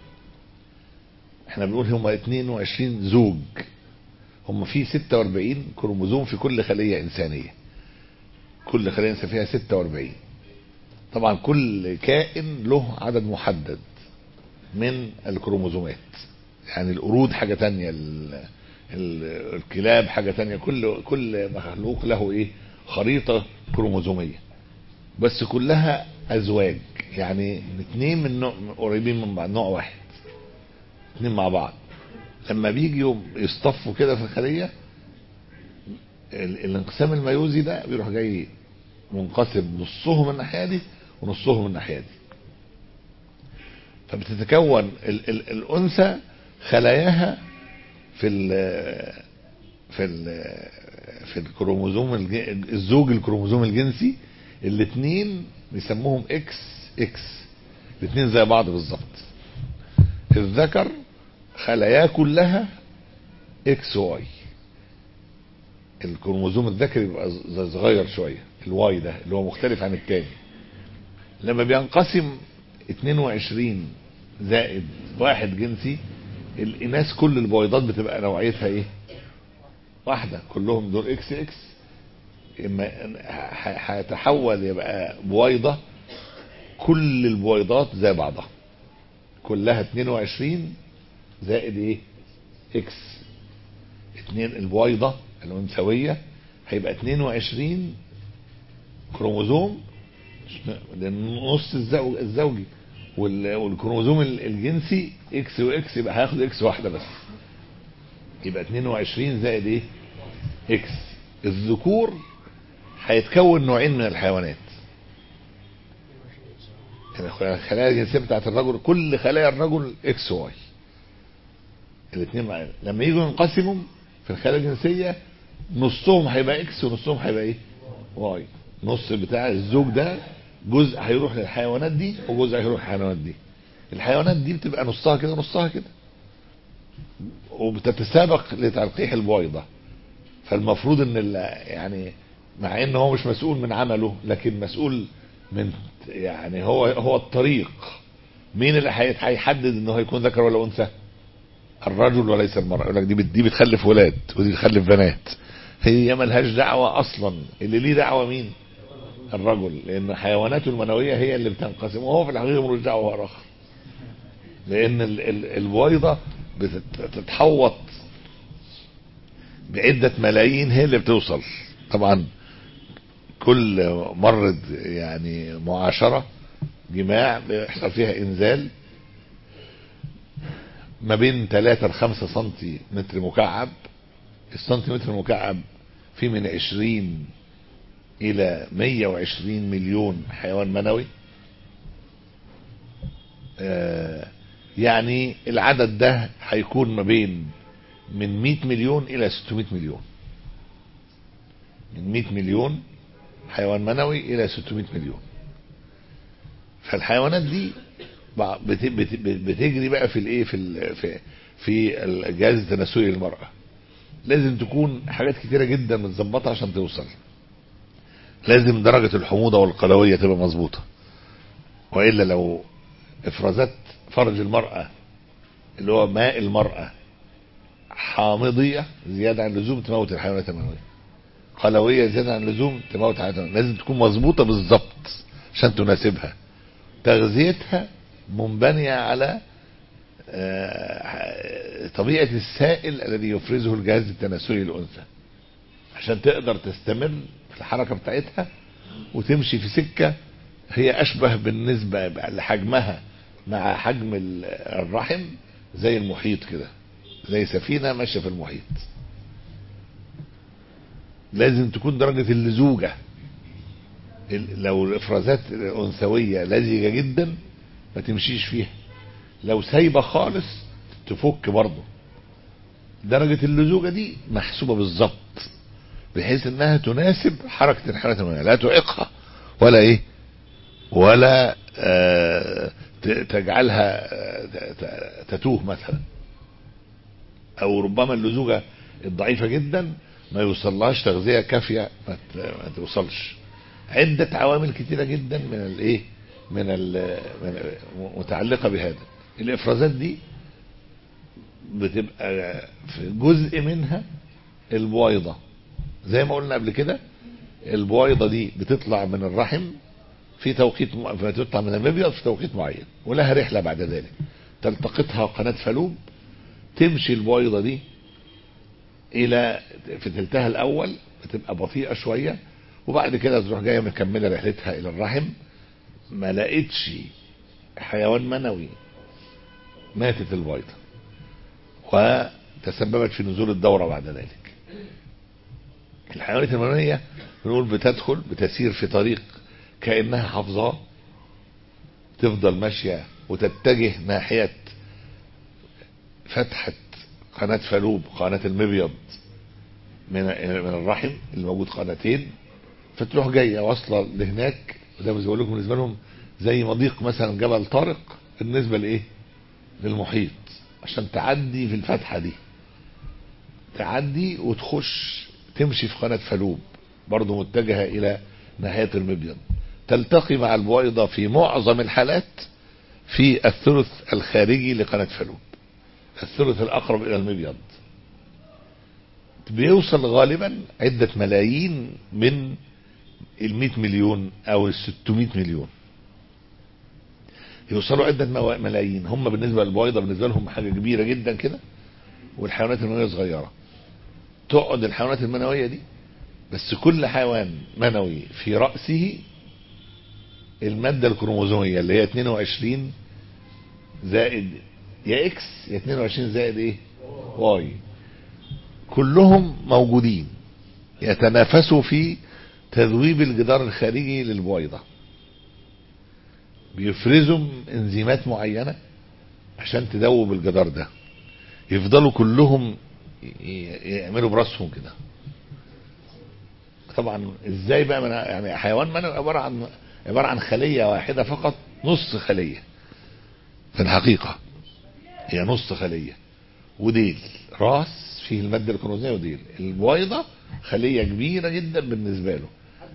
احنا بنقول هم 22 زوج هم في 46 كروموزوم في كل خلية إنسانية كل خلية إنسانية فيها 46 طبعا كل كائن له عدد محدد من الكروموزومات يعني القرود حاجة تانية ال- ال- الكلاب حاجة تانية كل كل مخلوق له ايه خريطة كروموزومية بس كلها ازواج يعني اتنين من نوع قريبين من بعض نوع واحد اتنين مع بعض لما بيجوا يصطفوا كده في الخلية ال- الانقسام الميوزي ده بيروح جاي منقسم نصهم من الناحية دي ونصهم من الناحية دي فبتتكون ال ال الانثى خلاياها في ال في ال في الكروموزوم الج- الزوج الكروموزوم الجنسي الاثنين بيسموهم اكس اكس الاثنين زي بعض بالظبط الذكر خلاياه كلها اكس واي الكروموزوم الذكري بيبقى ز- صغير شويه الواي ده اللي هو مختلف عن التاني لما بينقسم 22 زائد واحد جنسي الاناث كل البويضات بتبقى نوعيتها ايه واحده كلهم دول اكس اكس اما ه- هيتحول يبقى بويضه كل البويضات زي بعضها كلها 22 زائد ايه اكس اتنين البويضه الانثويه هيبقى 22 كروموزوم لان نص الزو- الزوجي وال- والكروموزوم ال- الجنسي اكس واكس يبقى هياخد اكس واحده بس يبقى 22 زائد ايه اكس الذكور هيتكون نوعين من الحيوانات يعني الخلايا الجنسيه بتاعت الرجل كل خلايا الرجل اكس واي الاثنين مع لما يجوا ينقسموا في الخلايا الجنسيه نصهم هيبقى اكس ونصهم هيبقى ايه واي نص بتاع الزوج ده جزء هيروح للحيوانات دي وجزء هيروح للحيوانات دي الحيوانات دي بتبقى نصها كده نصها كده وبتتسابق لتلقيح البويضة فالمفروض ان ال- يعني مع ان هو مش مسؤول من عمله لكن مسؤول من يعني هو هو الطريق مين اللي هي- هيحدد انه هيكون ذكر ولا انثى الرجل وليس المرأة يقول لك دي بت- دي بتخلف ولاد ودي بتخلف بنات هي ملهاش دعوة اصلا اللي ليه دعوة مين الرجل لان حيواناته المنوية هي اللي بتنقسم وهو في الحقيقة ملوش دعوة هو اخر لان ال- ال- البويضة بتتحوط بعدة ملايين هي اللي بتوصل طبعا كل مرة يعني معاشرة جماع بيحصل فيها انزال ما بين 3 ل 5 سنتي متر مكعب السنتيمتر المكعب فيه من 20 الى 120 مليون حيوان منوي آه، يعني العدد ده هيكون ما بين من 100 مليون الى 600 مليون من 100 مليون حيوان منوي الى 600 مليون فالحيوانات دي بع- بت- بت- بتجري بقى في الايه في ال- في في الجهاز التناسلي للمراه لازم تكون حاجات كتيره جدا متظبطه عشان توصل لازم درجه الحموضه والقلويه تبقى مظبوطه والا لو افرازات فرج المراه اللي هو ماء المراه حامضيه زياده عن اللزوم تموت الحيوانات المنويه قلويه زياده عن اللزوم تموت الحيوانات المنويه لازم تكون مظبوطه بالظبط عشان تناسبها تغذيتها منبنيه على آه، طبيعه السائل الذي يفرزه الجهاز التناسلي للانثى عشان تقدر تستمر في الحركه بتاعتها وتمشي في سكه هي اشبه بالنسبه لحجمها مع حجم ال- الرحم زي المحيط كده زي سفينه ماشيه في المحيط لازم تكون درجه اللزوجه ال- لو الافرازات الانثويه لزجه جدا ما تمشيش فيها لو سايبه خالص تفك برضه درجه اللزوجه دي محسوبه بالظبط بحيث انها تناسب حركه الحيوانات المنويه لا تعيقها ولا ايه ولا آه ت- تجعلها آه، ت- ت- تتوه مثلا او ربما اللزوجه الضعيفه جدا ما يوصلهاش تغذيه كافيه ما ت- ما توصلش عده عوامل كتيره جدا من الايه من, ال- من متعلقه بهذا الافرازات دي بتبقى في جزء منها البويضه زي ما قلنا قبل كده البويضه دي بتطلع من الرحم في توقيت م... بتطلع من المبيض في توقيت معين ولها رحله بعد ذلك تلتقطها قناه فلوب تمشي البويضه دي الى في تلتها الاول بتبقى بطيئه شويه وبعد كده تروح جايه مكمله رحلتها الى الرحم ما لقيتش حيوان منوي ماتت البيضه وتسببت في نزول الدوره بعد ذلك الحيوانات المنويه بنقول بتدخل بتسير في طريق كانها حافظاه تفضل ماشيه وتتجه ناحيه فتحه قناه فالوب قناه المبيض من من الرحم اللي موجود قناتين فتروح جايه واصله لهناك وده زي ما بقول لكم بالنسبه لهم زي مضيق مثلا جبل طارق بالنسبه لايه؟ للمحيط عشان تعدي في الفتحه دي تعدي وتخش تمشي في قناه فالوب برضه متجهه الى ناحيه المبيض تلتقي مع البويضه في معظم الحالات في الثلث الخارجي لقناه فالوب الثلث الاقرب الى المبيض بيوصل غالبا عدة ملايين من ال 100 مليون او ال 600 مليون يوصلوا عدة موا- ملايين هم بالنسبة للبويضة بالنسبة لهم حاجة كبيرة جدا كده والحيوانات المنوية صغيرة تقعد الحيوانات المنوية دي بس كل حيوان منوي في رأسه المادة الكروموزومية اللي هي 22 زائد يا اكس يا 22 زائد ايه واي كلهم موجودين يتنافسوا في تذويب الجدار الخارجي للبويضة بيفرزوا انزيمات معينة عشان تدوب الجدار ده يفضلوا كلهم ي- يعملوا براسهم كده طبعا ازاي بقى من يعني حيوان منوي عبارة عن عبارة عن خلية واحدة فقط نص خلية في الحقيقة هي نص خلية وديل راس فيه الماده الكروموزوميه ودي البويضه خليه كبيره جدا بالنسبه له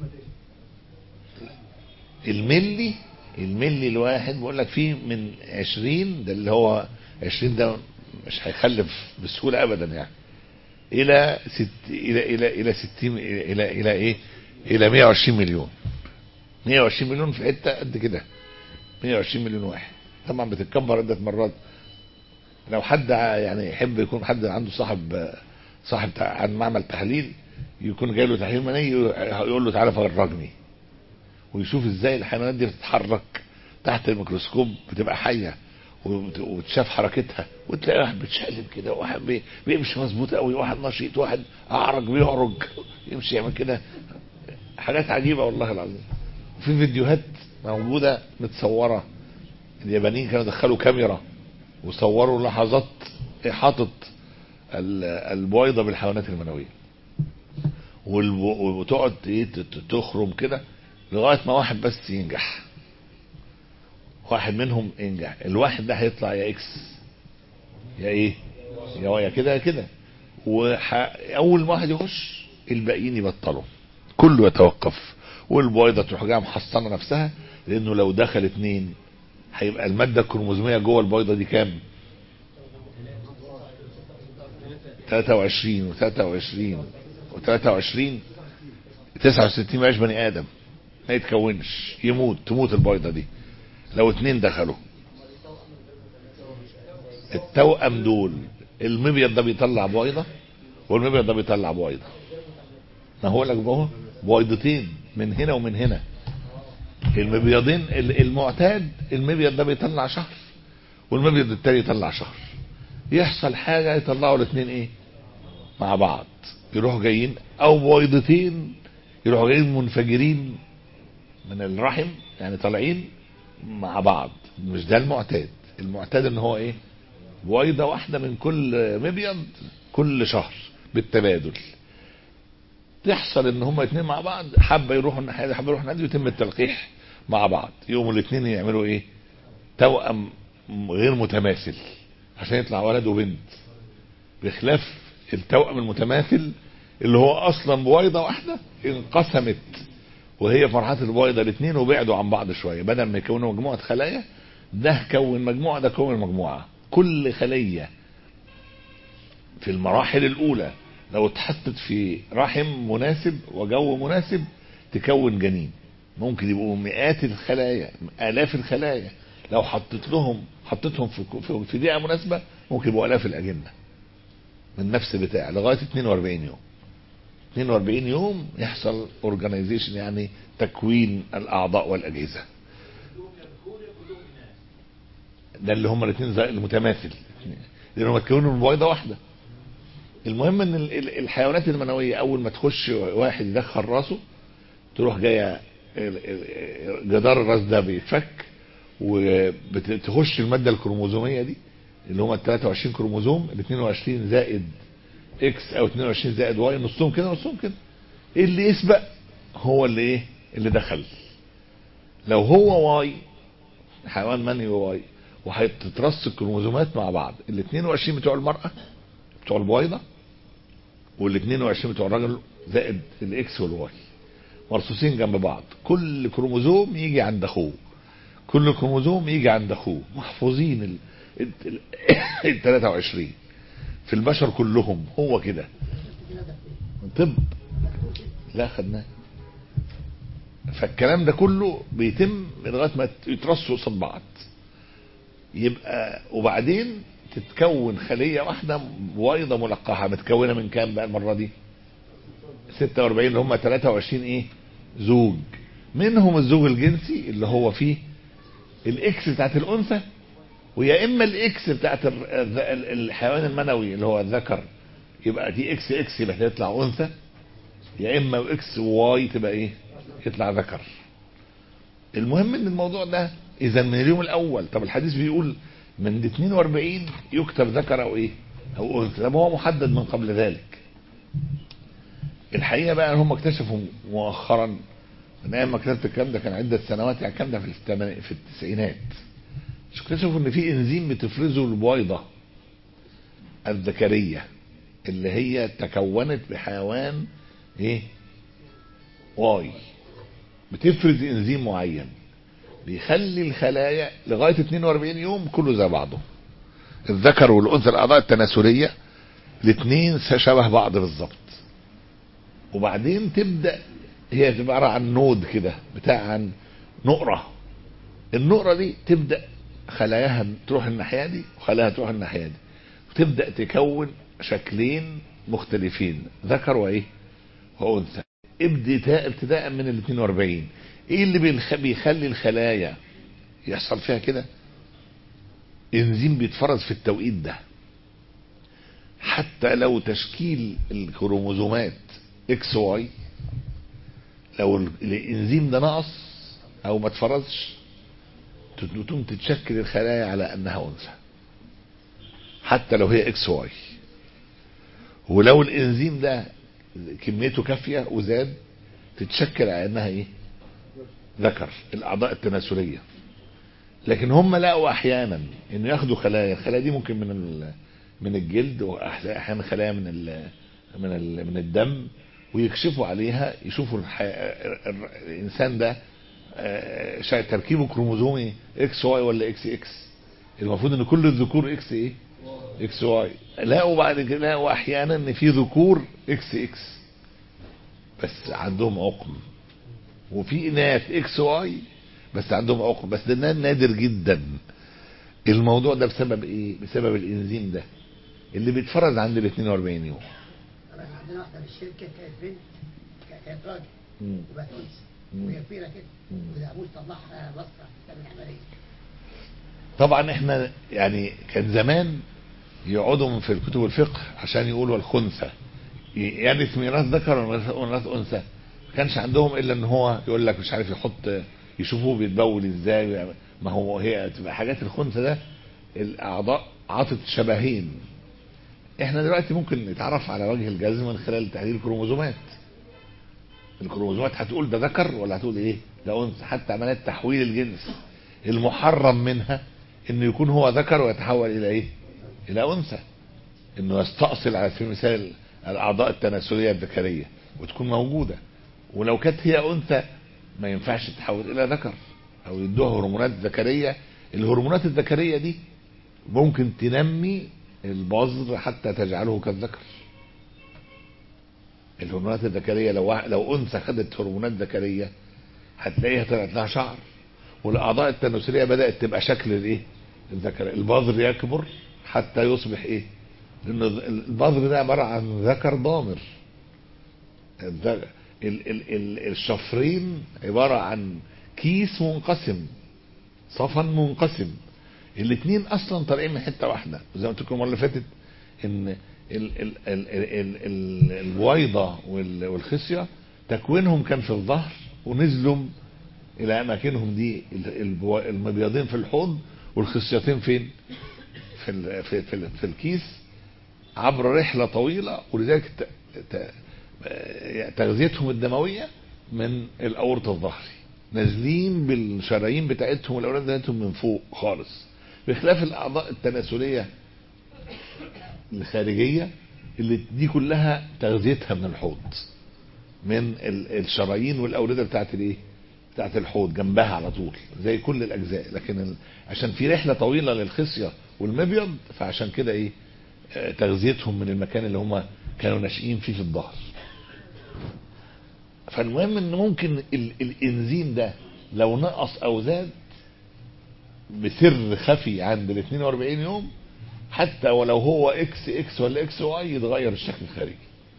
الملي الملي الواحد بقول لك فيه من 20 ده اللي هو 20 ده مش هيخلف بسهوله ابدا يعني الى ست الى الى الى 60 الى الى, إلى ايه الى 120 مليون 120 مليون في حته قد كده 120 مليون واحد طبعا بتتكبر عده مرات لو حد ع- يعني يحب يكون حد عنده صاحب صاحب تع- عن معمل تحليل يكون جاي له تحليل مني يقول له تعالى فرجني ويشوف ازاي الحيوانات دي بتتحرك تحت الميكروسكوب بتبقى حيه وبت- وتشاف حركتها وتلاقي واحد بيتشقلب كده وواحد بي- بيمشي مظبوط قوي واحد نشيط واحد اعرج بيعرج يمشي يعمل كده حاجات عجيبه والله العظيم وفي فيديوهات موجوده متصوره اليابانيين كانوا دخلوا كاميرا وصوروا لحظات احاطه ال- البويضه بالحيوانات المنويه والب- وتقعد ايه ت- ت- تخرم كده لغايه ما واحد بس ينجح واحد منهم ينجح الواحد ده هيطلع يا اكس يا ايه يا يا كده يا كده واول ما واحد يخش الباقيين يبطلوا كله يتوقف والبويضه تروح جايه محصنه نفسها لانه لو دخل اتنين هيبقى الماده الكروموزوميه جوه البويضه دي كام 23 و23 و23 69 ما يبقاش بني ادم ما يتكونش يموت تموت البيضه دي لو اتنين دخلوا التوأم دول المبيض ده بيطلع بويضه والمبيض ده بيطلع بويضه ما هو لك بقى بويضتين من هنا ومن هنا المبيضين ال- المعتاد المبيض ده بيطلع شهر والمبيض التاني يطلع شهر يحصل حاجه يطلعوا الاثنين ايه مع بعض يروحوا جايين او بويضتين يروحوا جايين منفجرين من الرحم يعني طالعين مع بعض مش ده المعتاد المعتاد ان هو ايه بويضة واحدة من كل مبيض كل شهر بالتبادل تحصل ان هما اتنين مع بعض حبة يروحوا الناحية دي حبة يروحوا الناحية دي ويتم التلقيح مع بعض يقوموا الاتنين يعملوا ايه توأم غير متماثل عشان يطلع ولد وبنت بخلاف التوأم المتماثل اللي هو اصلا بويضة واحدة انقسمت وهي فرحات البويضة الاثنين وبعدوا عن بعض شوية بدل ما يكونوا مجموعة خلايا ده كون مجموعة ده كون مجموعة كل خلية في المراحل الأولى لو اتحطت في رحم مناسب وجو مناسب تكون جنين ممكن يبقوا مئات الخلايا آلاف الخلايا لو حطيت لهم حطيتهم في في- في بيئة مناسبة ممكن يبقوا آلاف الأجنة من نفس بتاع لغاية 42 يوم 42 يوم يحصل اورجانيزيشن يعني تكوين الاعضاء والاجهزه ده اللي هم الاثنين المتماثل لانهم اتكونوا من بويضه واحده المهم ان ال- ال- الحيوانات المنويه اول ما تخش واحد يدخل راسه تروح جايه ال- ال- جدار الراس ده بيتفك وبتخش الماده الكروموزوميه دي اللي هم ال 23 كروموزوم ال 22 زائد اكس او 22 زائد واي نصهم كده نصهم كده اللي يسبق هو اللي ايه اللي دخل لو هو واي حيوان مني واي وهتترص الكروموزومات مع بعض ال 22 بتوع المرأة بتوع البويضة وال 22 بتوع الراجل زائد الاكس والواي مرصوصين جنب بعض كل كروموزوم يجي عند اخوه كل كروموزوم يجي عند اخوه محفوظين ال ال- ال 23 في البشر كلهم هو كده طب لا خدناه فالكلام ده كله بيتم لغايه ما يترصوا قصاد بعض يبقى وبعدين تتكون خليه واحده بويضه ملقحه متكونه من كام بقى المره دي 46 اللي هم 23 ايه زوج منهم الزوج الجنسي اللي هو فيه الاكس بتاعت الانثى ويا اما الاكس بتاعت ال- ال- الحيوان المنوي اللي هو الذكر يبقى دي اكس اكس يبقى تطلع انثى يا اما اكس واي تبقى ايه يطلع ذكر المهم ان الموضوع ده اذا من اليوم الاول طب الحديث بيقول من 42 يكتب ذكر او ايه او انثى طب هو محدد من قبل ذلك الحقيقه بقى ان هم اكتشفوا مؤخرا من ايام ما كتبت الكلام ده كان عده سنوات يعني الكلام ده في الثمان- في التسعينات اكتشفوا ان في انزيم بتفرزه البويضه الذكريه اللي هي تكونت بحيوان ايه واي بتفرز انزيم معين بيخلي الخلايا لغايه 42 يوم كله زي بعضه الذكر والانثى الاعضاء التناسليه الاثنين شبه بعض بالظبط وبعدين تبدا هي تبقى عباره عن نود كده بتاع عن نقره النقره دي تبدا خلاياها تروح الناحيه دي وخلاياها تروح الناحيه دي وتبدا تكون شكلين مختلفين ذكر وايه وانثى ابتداء ابتداء من ال 42 ايه اللي بيخ- بيخلي الخلايا يحصل فيها كده انزيم بيتفرز في التوقيت ده حتى لو تشكيل الكروموزومات اكس واي لو ال- الانزيم ده نقص او ما اتفرزش تقوم تتشكل الخلايا على انها انثى حتى لو هي اكس واي ولو الانزيم ده كميته كافيه وزاد تتشكل على انها ايه ذكر الاعضاء التناسليه لكن هم لقوا احيانا انه ياخدوا خلايا الخلايا دي ممكن من ال- من الجلد واحيانا خلايا من ال من ال من الدم ويكشفوا عليها يشوفوا الح... ال- الانسان ده آه، شا- تركيبه كروموزومي اكس واي ولا اكس اكس المفروض ان كل الذكور اكس ايه اكس واي لقوا بعد كده لقوا احيانا ان في ذكور اكس اكس بس عندهم عقم وفي اناث اكس واي بس عندهم عقم بس ده نادر جدا الموضوع ده بسبب ايه بسبب الانزيم ده اللي بيتفرز عند ال 42 يوم طبعا عندنا واحده في الشركه كانت بنت كانت راجل مم. وبقت انثى مم. وهي كبيره كده مم. واذا ابوه طلعها بصره تعمل عمليه طبعا احنا يعني كان زمان يقعدوا في الكتب الفقه عشان يقولوا الخنثى يرث ميراث ذكر وميراث انثى ما كانش عندهم الا ان هو يقول لك مش عارف يحط يشوفوه بيتبول ازاي ما هو هي تبقى حاجات الخنثى ده الاعضاء عاطت شبهين احنا دلوقتي ممكن نتعرف على وجه الجزم من خلال تحليل الكروموزومات الكروموزومات هتقول ده ذكر ولا هتقول ايه ده انثى حتى عمليات تحويل الجنس المحرم منها انه يكون هو ذكر ويتحول الى ايه الى انثى انه يستأصل على سبيل المثال الاعضاء التناسليه الذكريه وتكون موجوده ولو كانت هي انثى ما ينفعش تتحول الى ذكر او يدوها هرمونات ذكريه الهرمونات الذكريه دي ممكن تنمي البذر حتى تجعله كالذكر الهرمونات الذكريه لو واحد- لو انثى خدت هرمونات ذكريه هتلاقيها طلعت لها شعر والاعضاء التناسليه بدات تبقى شكل الايه الذكر البذر يكبر حتى يصبح ايه لان البذر ده عباره عن ذكر ضامر الذ- ال ال ال الشفرين عباره عن كيس منقسم صفن منقسم الاثنين اصلا طالعين من حته واحده زي ما قلت لكم المره اللي فاتت ان ال ال ال ال ال ال البويضه وال- والخصيه تكوينهم كان في الظهر ونزلوا الى اماكنهم دي ال- البو- المبيضين في الحوض والخصيتين فين في ال في, في, ال في الكيس عبر رحله طويله ولذلك ت- ت- آه، تغذيتهم الدمويه من الاورط الظهري نازلين بالشرايين بتاعتهم والاوراد بتاعتهم من فوق خالص بخلاف الاعضاء التناسليه الخارجيه اللي دي كلها تغذيتها من الحوض من ال- الشرايين والاورده بتاعت الايه بتاعت الحوض جنبها على طول زي كل الاجزاء لكن ال... عشان في رحله طويله للخصيه والمبيض فعشان كده ايه آه، تغذيتهم من المكان اللي هم كانوا ناشئين فيه في الظهر فالمهم ان ممكن ال... الانزيم ده لو نقص او زاد بسر خفي عند ال 42 يوم حتى ولو هو اكس اكس ولا اكس واي يتغير الشكل الخارجي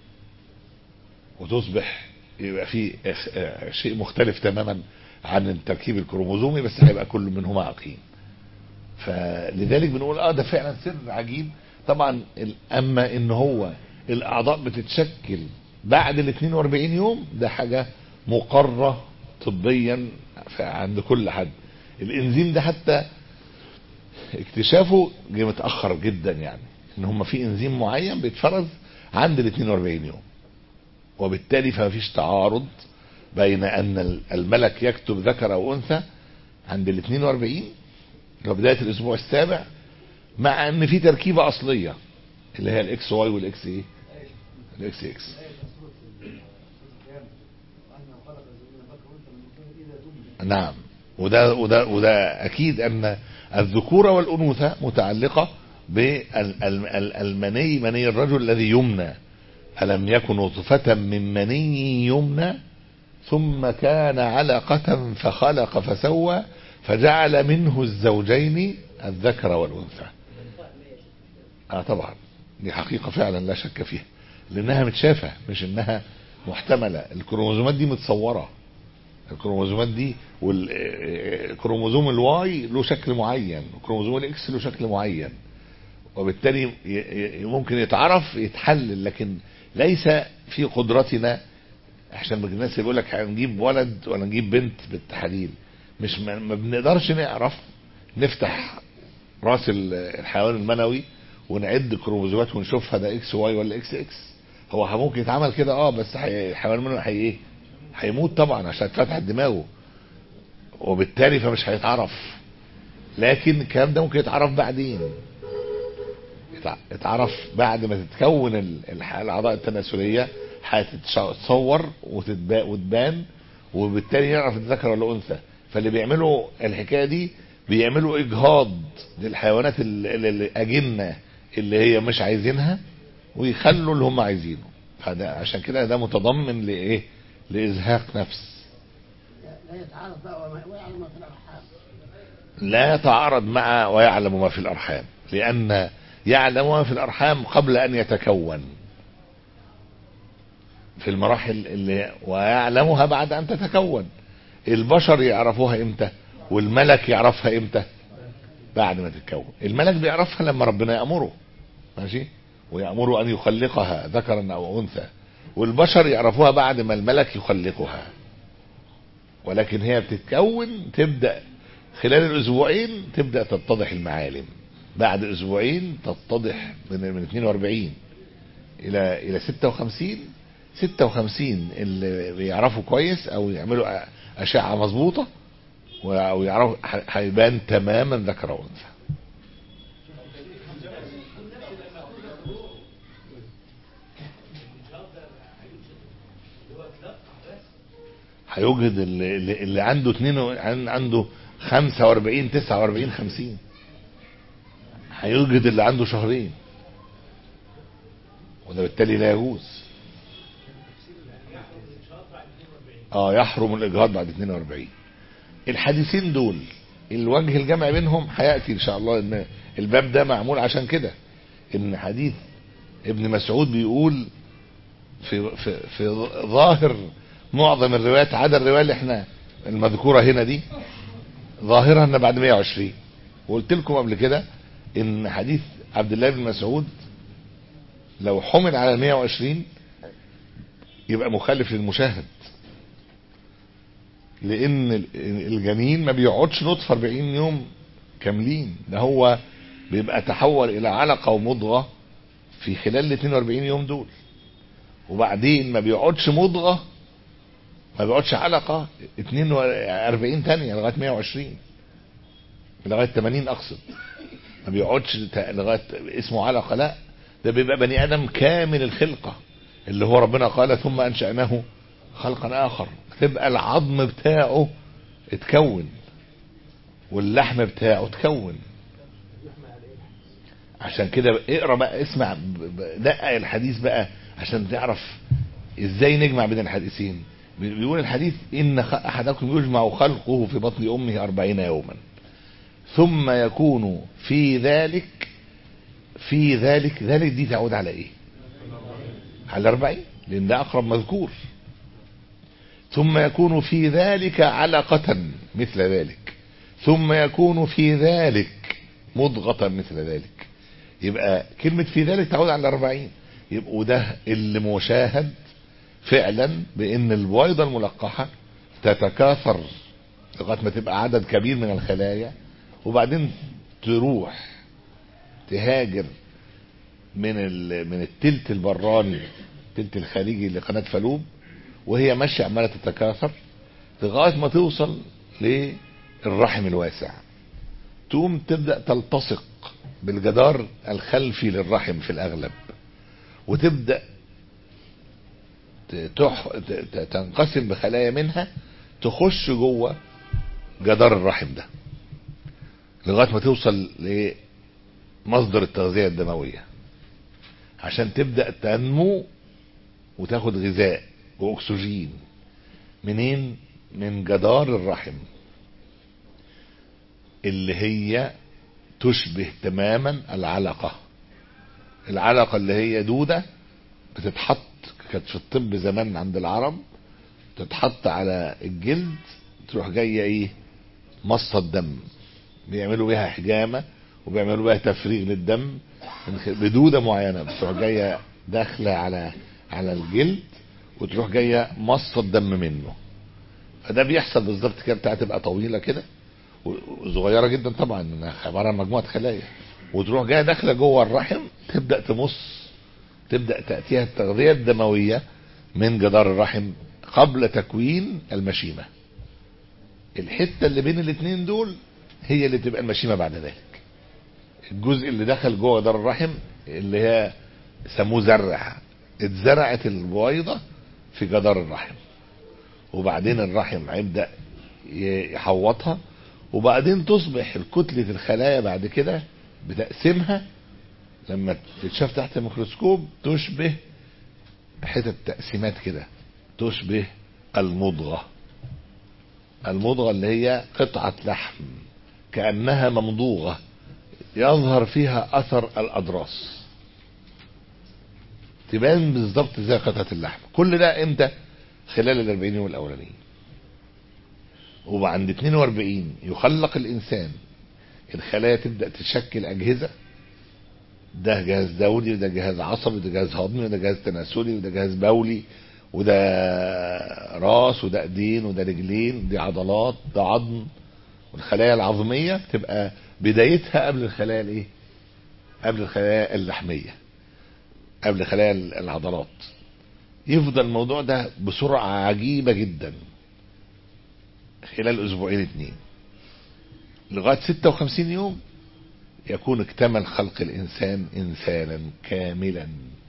وتصبح يبقى في اخ- آه، شيء مختلف تماما عن التركيب الكروموزومي بس هيبقى كل منهما عقيم فلذلك بنقول اه ده فعلا سر عجيب طبعا ال- اما ان هو الاعضاء بتتشكل بعد ال 42 يوم ده حاجه مقره طبيا ف- عند كل حد الانزيم ده حتى اكتشافه جه متاخر جدا يعني ان هم في انزيم معين بيتفرز عند ال 42 يوم وبالتالي فما فيش تعارض بين ان الملك يكتب ذكر او انثى عند ال 42 اللي هو بدايه الاسبوع السابع مع ان في تركيبه اصليه اللي هي الاكس واي والاكس ايه الاكس اكس نعم وده وده وده اكيد ان الذكوره والانوثه متعلقه بالمني مني الرجل الذي يمنى الم يكن نطفه من مني يمنى ثم كان علقه فخلق فسوى فجعل منه الزوجين الذكر والانثى اه طبعا دي حقيقه فعلا لا شك فيها لانها متشافه مش انها محتمله الكروموزومات دي متصوره الكروموزومات دي والكروموزوم الواي له شكل معين وكروموزوم الاكس له شكل معين وبالتالي ي- ي- ممكن يتعرف يتحلل لكن ليس في قدرتنا عشان الناس اللي بيقول لك هنجيب ولد ولا نجيب بنت بالتحاليل مش ما ما بنقدرش نعرف نفتح راس ال- الحيوان المنوي ونعد الكروموزومات ونشوفها ده اكس واي ولا اكس اكس هو ممكن يتعمل كده اه بس حي- الحيوان المنوي هي ايه هيموت طبعا عشان اتفتحت دماغه وبالتالي فمش هيتعرف لكن الكلام ده ممكن يتعرف بعدين يتع- يتعرف بعد ما تتكون ال- الح- الاعضاء التناسليه هتتصور وتتبا- وتبان وبالتالي يعرف الذكر ولا الانثى فاللي بيعملوا الحكايه دي بيعملوا اجهاض للحيوانات ال- ال- الاجنه اللي هي مش عايزينها ويخلوا اللي هم عايزينه فده عشان كده ده متضمن لايه لازهاق نفس لا- لا يتعارض بقى وما- ويعلم ما في الارحام لا يتعارض مع ويعلم ما في الارحام لان يعلم ما في الارحام قبل ان يتكون في المراحل اللي ويعلمها بعد ان تتكون البشر يعرفوها امتى والملك يعرفها امتى بعد ما تتكون الملك بيعرفها لما ربنا يأمره ماشي ويأمره ان يخلقها ذكرا او انثى والبشر يعرفوها بعد ما الملك يخلقها ولكن هي بتتكون تبدأ خلال الاسبوعين تبدأ تتضح المعالم بعد اسبوعين تتضح من من 42 الى الى 56 56 اللي بيعرفوا كويس او يعملوا أ- اشعه مظبوطه و- او يعرفوا ح- هيبان تماما ذكر وانثى هيوجد اللي, اللي- اللي عنده اتنين و- عن- عنده 45 49 50 هيوجد اللي عنده شهرين وده بالتالي لا يجوز اه يحرم الاجهاض بعد 42 الحديثين دول الوجه الجمع بينهم هياتي ان شاء الله ان الباب ده معمول عشان كده ان حديث ابن مسعود بيقول في في في ظاهر معظم الروايات عدا الروايه اللي احنا المذكوره هنا دي ظاهرها ان بعد 120 وقلت لكم قبل كده ان حديث عبد الله بن مسعود لو حمل على 120 يبقى مخالف للمشاهد لان ال- الجنين ما بيقعدش نطفه 40 يوم كاملين ده هو بيبقى تحول الى علقه ومضغه في خلال ال 42 يوم دول وبعدين ما بيقعدش مضغه ما بيقعدش علقه 42 تانية لغايه 120 لغايه 80 اقصد ما بيقعدش ت- لغايه اسمه علقه لا ده بيبقى بني ادم كامل الخلقه اللي هو ربنا قال ثم انشاناه خلقا اخر تبقى العظم بتاعه اتكون واللحم بتاعه اتكون عشان كده اقرا بقى اسمع ب- ب- دقق الحديث بقى عشان تعرف ازاي نجمع بين الحديثين بي- بيقول الحديث ان خ- احدكم يجمع خلقه في بطن امه أربعين يوما ثم يكون في ذلك في ذلك ذلك دي تعود على ايه على أربعين لان ده اقرب مذكور ثم يكون في ذلك علقة مثل ذلك ثم يكون في ذلك مضغة مثل ذلك يبقى كلمة في ذلك تعود على الأربعين يبقى وده اللي مشاهد فعلا بأن البويضة الملقحة تتكاثر لغاية ما تبقى عدد كبير من الخلايا وبعدين تروح تهاجر من ال... من التلت البراني التلت الخارجي لقناة فالوب وهي ماشية عمالة تتكاثر لغاية ما توصل للرحم الواسع تقوم تبدأ تلتصق بالجدار الخلفي للرحم في الأغلب وتبدأ ت- تح... ت- ت- تنقسم بخلايا منها تخش جوه جدار الرحم ده لغايه ما توصل لمصدر التغذيه الدمويه عشان تبدا تنمو وتاخد غذاء واكسجين منين من جدار الرحم اللي هي تشبه تماما العلقه العلقه اللي هي دوده بتتحط كانت في الطب زمان عند العرب تتحط على الجلد تروح جايه ايه مصة الدم بيعملوا بيها حجامة وبيعملوا بيها تفريغ للدم من خ- بدودة معينة بتروح جاية داخلة على على الجلد وتروح جاية مصة الدم منه فده بيحصل بالظبط كده بتاعت تبقى طويلة كده و- وصغيرة جدا طبعا إنها عبارة عن مجموعة خلايا وتروح جاية داخلة جوه الرحم تبدأ تمص تبدأ تأتيها التغذية الدموية من جدار الرحم قبل تكوين المشيمة الحتة اللي بين الاثنين دول هي اللي تبقى المشيمة بعد ذلك الجزء اللي دخل جوه جدار الرحم اللي هي سموه زرع اتزرعت البويضة في جدار الرحم وبعدين الرحم هيبدأ ي- يحوطها وبعدين تصبح الكتلة الخلايا بعد كده بتقسيمها لما تتشاف تحت الميكروسكوب تشبه حتت تقسيمات كده تشبه المضغة المضغة اللي هي قطعة لحم كأنها ممضوغة يظهر فيها أثر الأضراس تبان بالظبط زي قطعة اللحم كل ده امتى خلال الأربعين يوم الأولانيين وعند 42 يخلق الإنسان الخلايا تبدأ تشكل أجهزة ده جهاز دوري وده جهاز عصبي وده جهاز هضمي وده جهاز تناسلي وده جهاز بولي وده راس وده ايدين وده رجلين دي عضلات ده عظم والخلايا العظميه تبقى بدايتها قبل الخلايا الايه؟ قبل الخلايا اللحميه قبل خلايا العضلات يفضل الموضوع ده بسرعه عجيبه جدا خلال اسبوعين اتنين لغايه 56 يوم يكون اكتمل خلق الانسان انسانا كاملا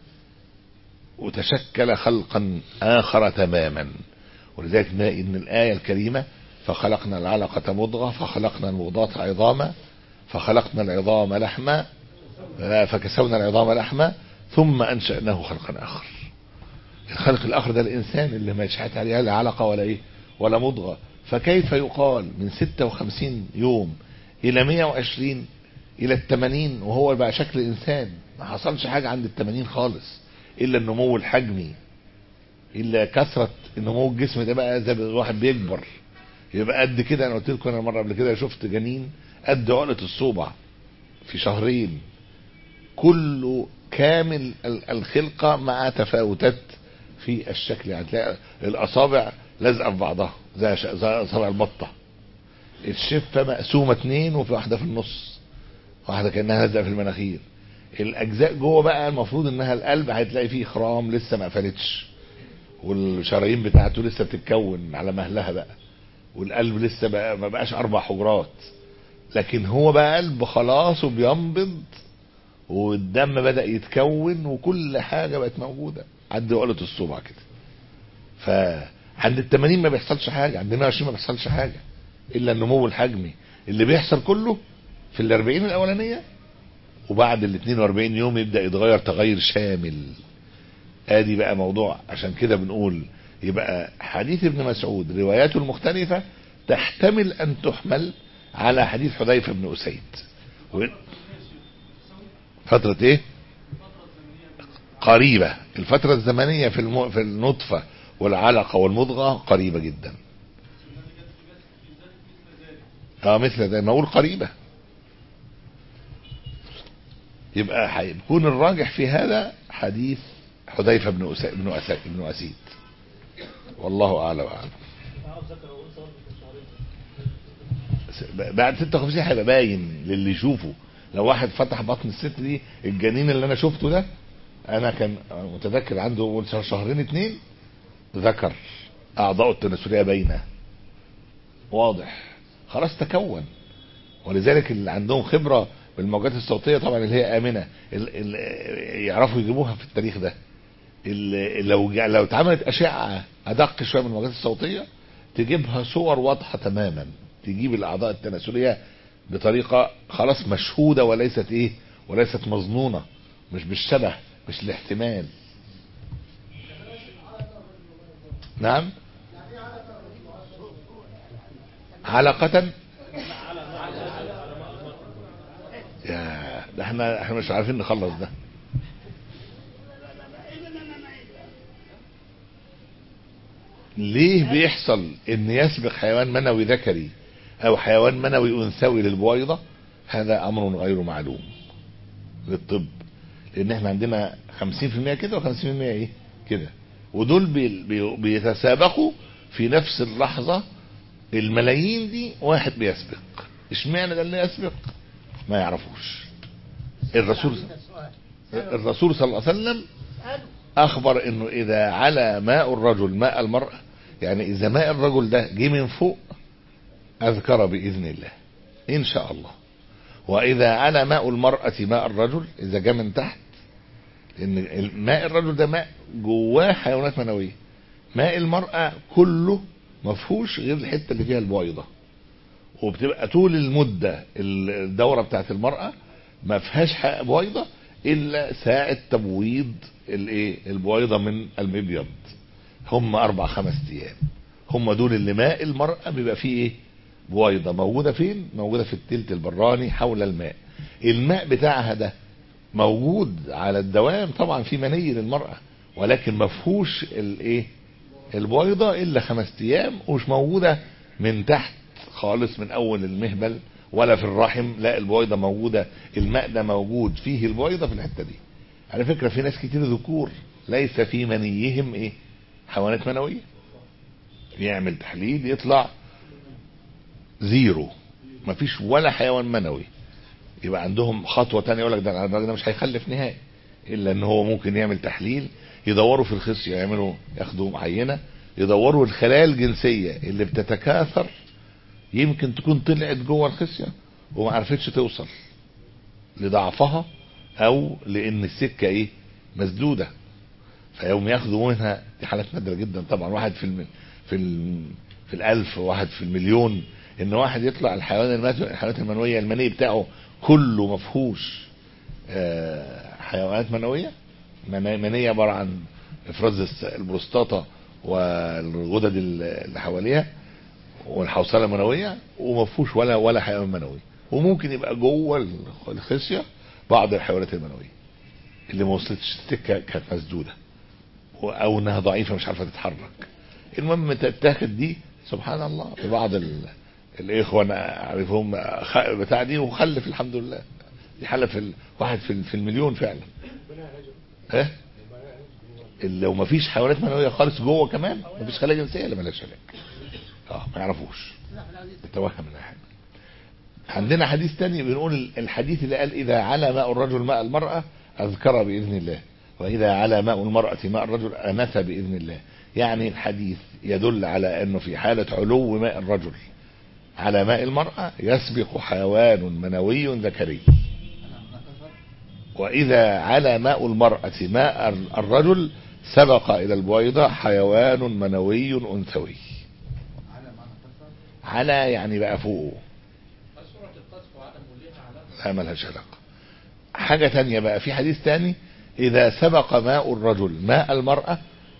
وتشكل خلقا اخر تماما ولذلك نلاقي ان الايه الكريمه فخلقنا العلقه مضغه فخلقنا المضغه عظاما فخلقنا العظام لحما فكسونا العظام لحما ثم انشاناه خلقا اخر الخلق الاخر ده الانسان اللي ما يشحت عليه لا علقه ولا ايه ولا مضغه فكيف يقال من 56 يوم الى 120 الى التمانين وهو بقى شكل انسان ما حصلش حاجة عند التمانين خالص الا النمو الحجمي الا كثرة نمو الجسم ده بقى زي الواحد بيكبر يبقى قد كده انا قلت لكم انا مرة قبل كده شفت جنين قد عقلة الصوبع في شهرين كله كامل ال- الخلقة مع تفاوتات في الشكل يعني تلاقي الاصابع لازقة في بعضها زي ش- زي اصابع البطة الشفة مقسومة اتنين وفي واحدة في النص واحده كانها لازقه في المناخير الاجزاء جوه بقى المفروض انها القلب هتلاقي فيه خرام لسه ما قفلتش والشرايين بتاعته لسه بتتكون على مهلها بقى والقلب لسه بقى ما بقاش اربع حجرات لكن هو بقى قلب خلاص وبينبض والدم بدا يتكون وكل حاجه بقت موجوده عند عقله الصبع كده فعند التمانين ما بيحصلش حاجه عند 120 ما بيحصلش حاجه الا النمو الحجمي اللي بيحصل كله في الأربعين الأولانية وبعد ال 42 يوم يبدأ يتغير تغير شامل ادي بقى موضوع عشان كده بنقول يبقى حديث ابن مسعود رواياته المختلفة تحتمل أن تحمل على حديث حذيفة بن أسيد و- فترة ايه قريبة الفترة الزمنية في الم... في النطفة والعلقة والمضغة قريبة جدا اه مثل ذلك نقول قريبة يبقى هيكون الراجح في هذا حديث حذيفة بن أسا... بن أسا... بن أسيد والله أعلى وأعلم س- بعد 56 هيبقى باين للي يشوفه لو واحد فتح بطن الست دي الجنين اللي انا شفته ده انا كان متذكر عنده أول شهر- شهرين اتنين ذكر اعضاء التناسليه باينه واضح خلاص تكون ولذلك اللي عندهم خبره بالموجات الصوتيه طبعا اللي هي امنه ال ال يعرفوا يجيبوها في التاريخ ده ال- لو جا- لو اتعملت اشعه ادق شويه من الموجات الصوتيه تجيبها صور واضحه تماما تجيب الاعضاء التناسليه بطريقه خلاص مشهوده وليست ايه وليست مظنونه مش بالشبه مش الاحتمال نعم علقة يا ده احنا احنا مش عارفين نخلص ده ليه بيحصل ان يسبق حيوان منوي ذكري او حيوان منوي انثوي للبويضة هذا امر غير معلوم للطب لان احنا عندنا 50% كده و50% ايه كده ودول بي بي بيتسابقوا في نفس اللحظة الملايين دي واحد بيسبق اشمعنى ده اللي يسبق ما يعرفوش الرسول هذا السؤال الرسول صلى الله عليه وسلم اخبر انه اذا على ماء الرجل ماء المرأة يعني اذا ماء الرجل ده جه من فوق اذكر باذن الله ان شاء الله واذا على ماء المرأة ماء الرجل اذا جه من تحت لان ماء الرجل ده ماء جواه حيوانات منوية ماء المرأة كله ما فيهوش غير الحتة اللي فيها البويضة وبتبقى طول المدة الدورة بتاعت المرأة ما فيهاش حق بويضة الا ساعة تبويض الايه البويضة من المبيض هم اربع خمس ايام هم دول اللي ماء المرأة بيبقى فيه ايه بويضة موجودة فين موجودة في التلت البراني حول الماء الماء بتاعها ده موجود على الدوام طبعا في مني للمرأة ولكن ما فيهوش الايه البويضة الا خمس ايام ومش موجودة من تحت خالص من اول المهبل ولا في الرحم لا البويضة موجودة الماء ده موجود فيه البويضة في الحتة دي على فكرة في ناس كتير ذكور ليس في منيهم ايه حيوانات منوية يعمل تحليل يطلع زيرو مفيش ولا حيوان منوي يبقى عندهم خطوة تانية يقول لك ده الراجل ده مش هيخلف نهائي الا ان هو ممكن يعمل تحليل يدوروا في الخصية يعملوا ياخدوا عينة يدوروا الخلايا الجنسية اللي بتتكاثر يمكن تكون طلعت جوه الخصية وما عرفتش توصل لضعفها او لان السكة ايه مسدودة فيوم ياخدوا منها دي حالات نادرة جدا طبعا واحد في الم... في ال... في الالف واحد في المليون ان واحد يطلع الحيوان المات الحيوانات المنوية المني بتاعه كله مفهوش آه، حيوانات منوية من- منية عبارة عن افراز الس- البروستاتا والغدد اللي حواليها والحوصلة المنوية ومفهوش ولا ولا حيوان منوي وممكن يبقى جوه الخ- الخصية بعض الحيوانات المنوية اللي ما وصلتش السكة كانت مسدودة و- او انها ضعيفة مش عارفة تتحرك المهم تتاخد دي سبحان الله في بعض ال... الاخوة انا اعرفهم خ- بتاع دي وخلف الحمد لله دي حالة في ال... واحد في, ال... في المليون فعلا ها اللي لو ما فيش حيوانات منوية خالص جوه كمان ما فيش خلايا جنسية اللي مالهاش علاج اه ما يعرفوش يتوهم من حاجة عندنا حديث تاني بنقول الحديث اللي قال إذا على ماء الرجل ماء المرأة أذكر بإذن الله وإذا على ماء المرأة ماء الرجل أنث بإذن الله يعني الحديث يدل على أنه في حالة علو ماء الرجل على ماء المرأة يسبق حيوان منوي ذكري وإذا على ماء المرأة ماء الرجل سبق إلى البويضة حيوان منوي أنثوي على يعني بقى فوقه لا ملهاش علاقة حاجة تانية بقى في حديث تاني إذا سبق ماء الرجل ماء المرأة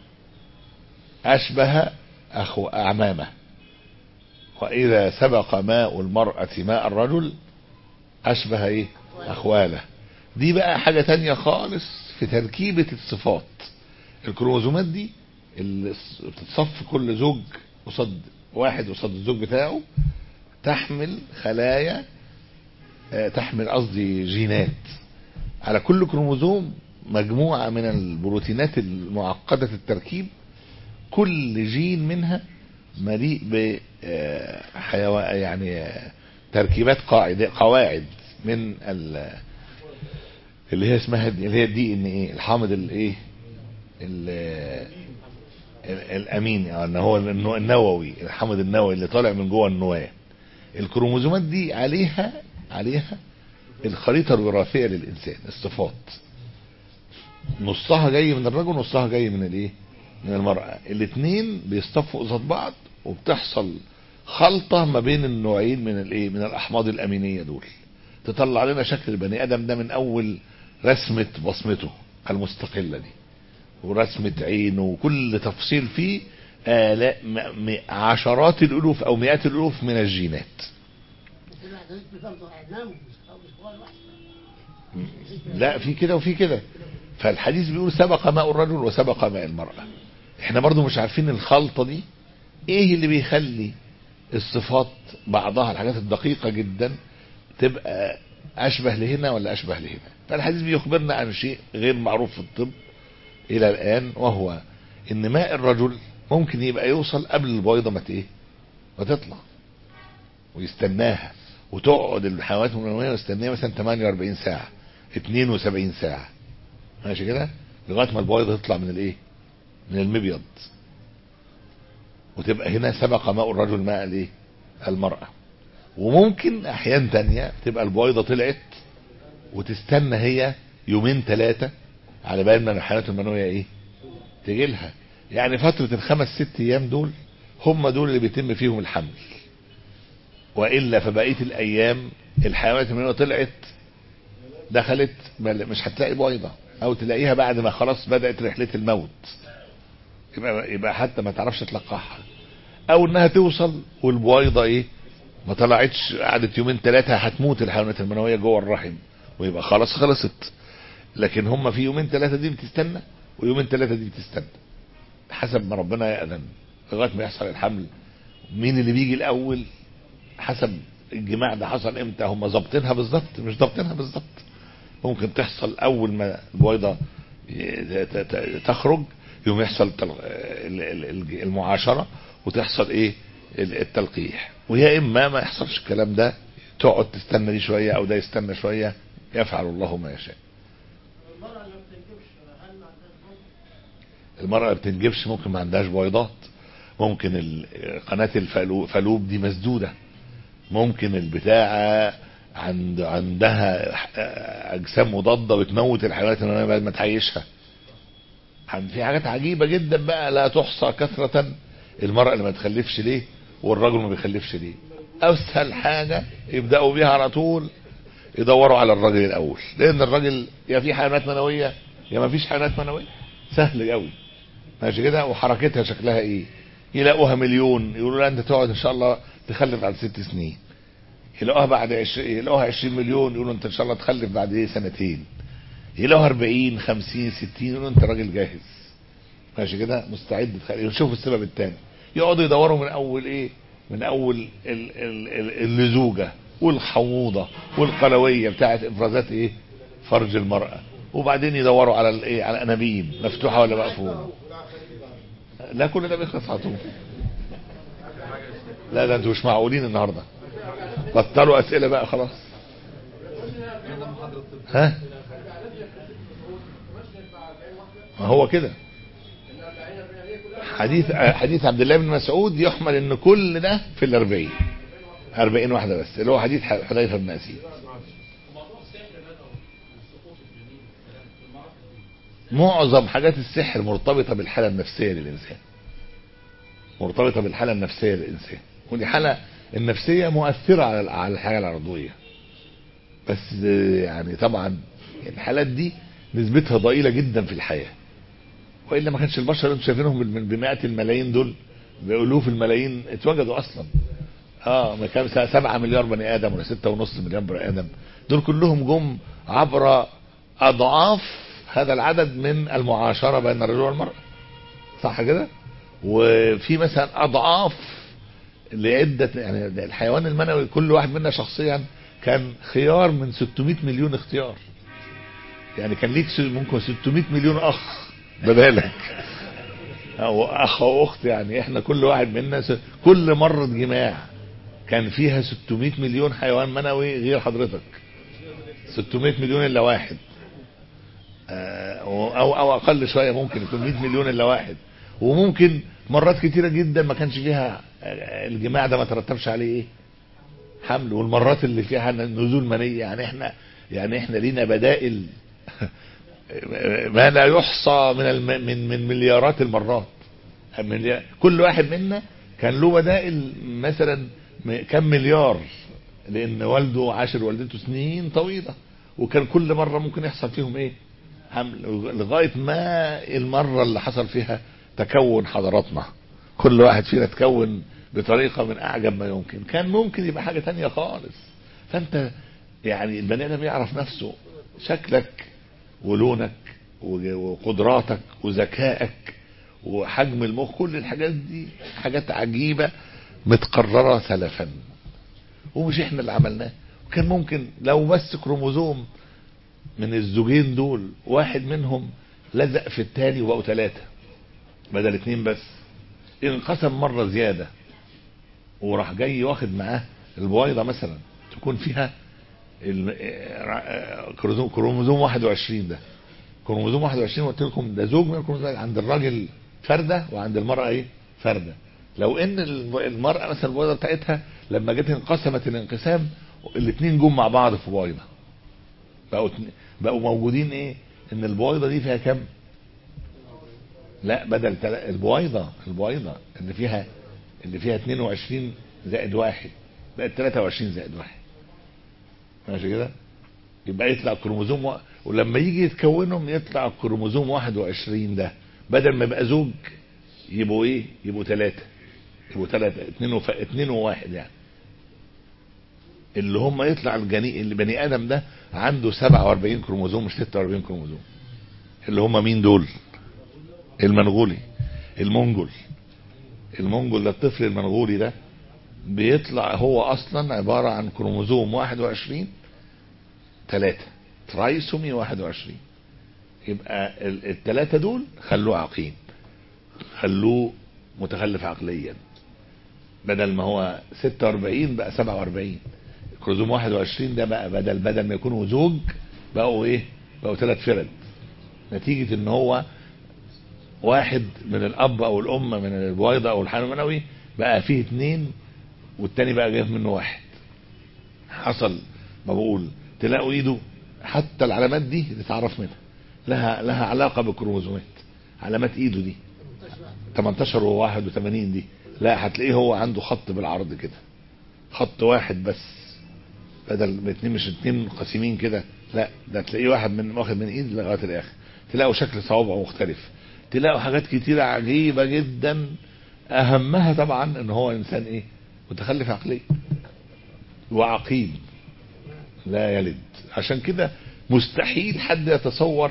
أشبه أخو أعمامه وإذا سبق ماء المرأة ماء الرجل أشبه إيه أخواله دي بقى حاجة تانية خالص في تركيبة الصفات الكروموزومات دي اللي بتتصف كل زوج قصاد واحد قصاد الزوج بتاعه تحمل خلايا آه، تحمل قصدي جينات على كل كروموزوم مجموعة من البروتينات المعقدة التركيب كل جين منها مليء ب آه، حيوان يعني آه، تركيبات قاعدة قواعد من ال- اللي هي اسمها اللي هي الدي ان ايه الحامض الايه ال- ال- الامين او ان هو النو- النووي الحامض النووي اللي طالع من جوه النواه الكروموزومات دي عليها عليها الخريطه الوراثيه للانسان الصفات نصها جاي من الرجل ونصها جاي من الايه من المرأة الاثنين بيصطفوا قصاد بعض وبتحصل خلطة ما بين النوعين من الايه من الاحماض الامينية دول تطلع لنا شكل البني ادم ده من اول رسمة بصمته المستقلة دي ورسمة عينه وكل تفصيل فيه آلاء م- م- عشرات الالوف او مئات الالوف من الجينات طلع ده برضه اعلام مش أو مش هو الواحد لا في كده وفي كده فالحديث بيقول سبق ماء الرجل وسبق ماء المرأة احنا برضو مش عارفين الخلطة دي ايه اللي بيخلي الصفات بعضها الحاجات الدقيقة جدا تبقى اشبه لهنا ولا اشبه لهنا فالحديث بيخبرنا عن شيء غير معروف في الطب الى الان وهو ان ماء الرجل ممكن يبقى يوصل قبل البيضة ما ت- ايه ما تطلع ويستناها وتقعد الحيوانات المنوية ويستناها مثلا 48 ساعة 72 ساعة ماشي كده لغاية ما البيضة تطلع من الايه من المبيض وتبقى هنا سبق ماء الرجل ماء الايه المرأة وممكن احيان تانية تبقى البيضة طلعت وتستنى هي يومين ثلاثة على بال ما الحيوانات المنوية ايه تجي لها يعني فترة الخمس ست ايام دول هم دول اللي بيتم فيهم الحمل والا فبقيه الايام الحيوانات المنويه طلعت دخلت مل- مش هتلاقي بيضه او تلاقيها بعد ما خلاص بدات رحله الموت يبقى يبقى حتى ما تعرفش تلقحها او انها توصل والبويضه ايه ما طلعتش قعدت يومين ثلاثه هتموت الحيوانات المنويه جوه الرحم ويبقى خلاص خلصت لكن هم في يومين ثلاثه دي بتستنى ويومين ثلاثه دي بتستنى حسب ما ربنا يأذن لغايه ما يحصل الحمل مين اللي بيجي الاول حسب الجماع ده حصل امتى هم ظابطينها بالظبط مش ظابطينها بالظبط ممكن تحصل اول ما البويضه ي- ت- ت- تخرج يوم يحصل تل- ال- ال- ال- المعاشره وتحصل ايه ال- التلقيح ويا اما ما يحصلش الكلام ده تقعد تستنى دي شويه او ده يستنى شويه يفعل الله ما يشاء المرأة اللي بتنجبش ممكن ما عندهاش بيضات ممكن ال- قناة الفلوب دي مسدودة ممكن البتاعة عند عندها اجسام مضادة بتموت الحيوانات المنوية بعد ما تعيشها عن- في حاجات عجيبة جدا بقى لا تحصى كثرة المرأة اللي ما تخلفش ليه والرجل ما بيخلفش ليه اسهل حاجة يبدأوا بيها على طول يدوروا على الراجل الاول لان الراجل يا في حيوانات منوية يا ما فيش حيوانات منوية سهل قوي ماشي كده وحركتها شكلها ايه يلاقوها مليون يقولوا لا انت تقعد ان شاء الله تخلف بعد ست سنين يلاقوها بعد عش... يلاقوها 20 مليون يقولوا انت ان شاء الله تخلف بعد ايه سنتين يلاقوها 40 50 60 يقولوا انت راجل جاهز ماشي كده مستعد تخلف شوفوا السبب الثاني يقعدوا يدوروا من اول ايه من اول ال... ال... ال... اللزوجه والحووضه والقلويه بتاعت افرازات ايه فرج المراه وبعدين يدوروا على الايه على انابيب مفتوحه ولا مقفوله لا كل ده بيخلص على طول لا ده انتوا مش معقولين النهارده بطلوا اسئله بقى خلاص ها ما هو كده حديث حديث عبد الله بن مسعود يحمل ان كل ده في الأربعين أربعين واحدة بس اللي هو حديث حذيفة بن أسيد معظم حاجات السحر مرتبطة بالحالة النفسية للإنسان مرتبطة بالحالة النفسية للإنسان ودي حالة النفسية مؤثرة على على الحياة العرضوية بس يعني طبعا الحالات دي نسبتها ضئيلة جدا في الحياة وإلا ما كانش البشر اللي انتم شايفينهم بال- بمئات الملايين دول بألوف الملايين اتوجدوا أصلا اه ما كان سبعة مليار بني آدم ولا ستة ونص مليار بني آدم دول كلهم جم عبر أضعاف هذا العدد من المعاشرة بين الرجل والمرأة صح كده وفي مثلا أضعاف لعدة يعني الحيوان المنوي كل واحد منا شخصيا كان خيار من 600 مليون اختيار يعني كان ليك س- ممكن 600 مليون اخ بدالك او اخ او اخت يعني احنا كل واحد منا س... كل مرة جماع كان فيها 600 مليون حيوان منوي غير حضرتك 600 مليون الا واحد آه، او او اقل شويه ممكن يكون 100 مليون الا واحد وممكن مرات كتيره جدا ما كانش فيها آه، الجماع ده ما ترتبش عليه ايه حمل والمرات اللي فيها نزول مني يعني احنا يعني احنا لينا بدائل ما لا يحصى من الم... من من مليارات المرات مليار... كل واحد منا كان له بدائل مثلا م- كم مليار لان والده عاشر والدته سنين طويله وكان كل مره ممكن يحصل فيهم ايه حمل لغايه ما المره اللي حصل فيها تكون حضاراتنا كل واحد فينا تكون بطريقه من اعجب ما يمكن كان ممكن يبقى حاجه تانية خالص فانت يعني البني ادم يعرف نفسه شكلك ولونك وج- وقدراتك وذكائك وحجم المخ كل الحاجات دي حاجات عجيبة متقررة سلفا ومش احنا اللي عملناه وكان ممكن لو بس كروموزوم من الزوجين دول واحد منهم لزق في التاني وبقوا ثلاثة بدل اتنين بس انقسم مرة زيادة وراح جاي واخد معاه البويضة مثلا تكون فيها ال- آه، كروموزوم كروموزوم 21 ده كروموزوم 21 قلت لكم ده زوج من الكروموزوم عند الراجل فرده وعند المراه ايه فرده لو ان الم- المراه مثلا البويضه بتاعتها لما جت انقسمت الانقسام الاثنين جم مع بعض في بويضه بقوا اتنين- بقوا موجودين ايه ان البويضه دي فيها كام لا بدل تلا- البويضه البويضه اللي فيها اللي فيها 22 زائد واحد بقت 23 زائد واحد ماشي كده يبقى يطلع كروموزوم و... ولما يجي يتكونهم يطلع كروموزوم 21 ده بدل ما يبقى زوج يبقوا ايه يبقوا ثلاثة يبقوا ثلاثة اثنين وف... اثنين وواحد يعني اللي هم يطلع الجني البني ادم ده عنده 47 كروموزوم مش 46 كروموزوم اللي هم مين دول المنغولي المنجل المنجل ده الطفل المنغولي ده بيطلع هو اصلا عبارة عن كروموزوم 21 ثلاثة ترايسومي 21 يبقى ال- الثلاثة دول خلوه عقيم خلوه متخلف عقليا بدل ما هو 46 بقى 47 كروموزوم 21 ده بقى بدل بدل ما يكونوا زوج بقوا ايه بقوا ثلاث فرد نتيجة ان هو واحد من الاب او الام من البويضة او الحمل المنوي بقى فيه اثنين والتاني بقى جاي منه واحد حصل ما بقول تلاقوا ايده حتى العلامات دي تتعرف منها لها لها علاقه بالكروموزومات علامات ايده دي 18 و 81 دي لا هتلاقيه هو عنده خط بالعرض كده خط واحد بس بدل من اتنين مش اتنين قاسمين كده لا ده تلاقيه واحد من واخد من ايد لغايه الاخر تلاقوا شكل صوابعه مختلف تلاقوا حاجات كتيره عجيبه جدا اهمها طبعا ان هو انسان ايه متخلف عقليا وعقيم لا يلد عشان كده مستحيل حد يتصور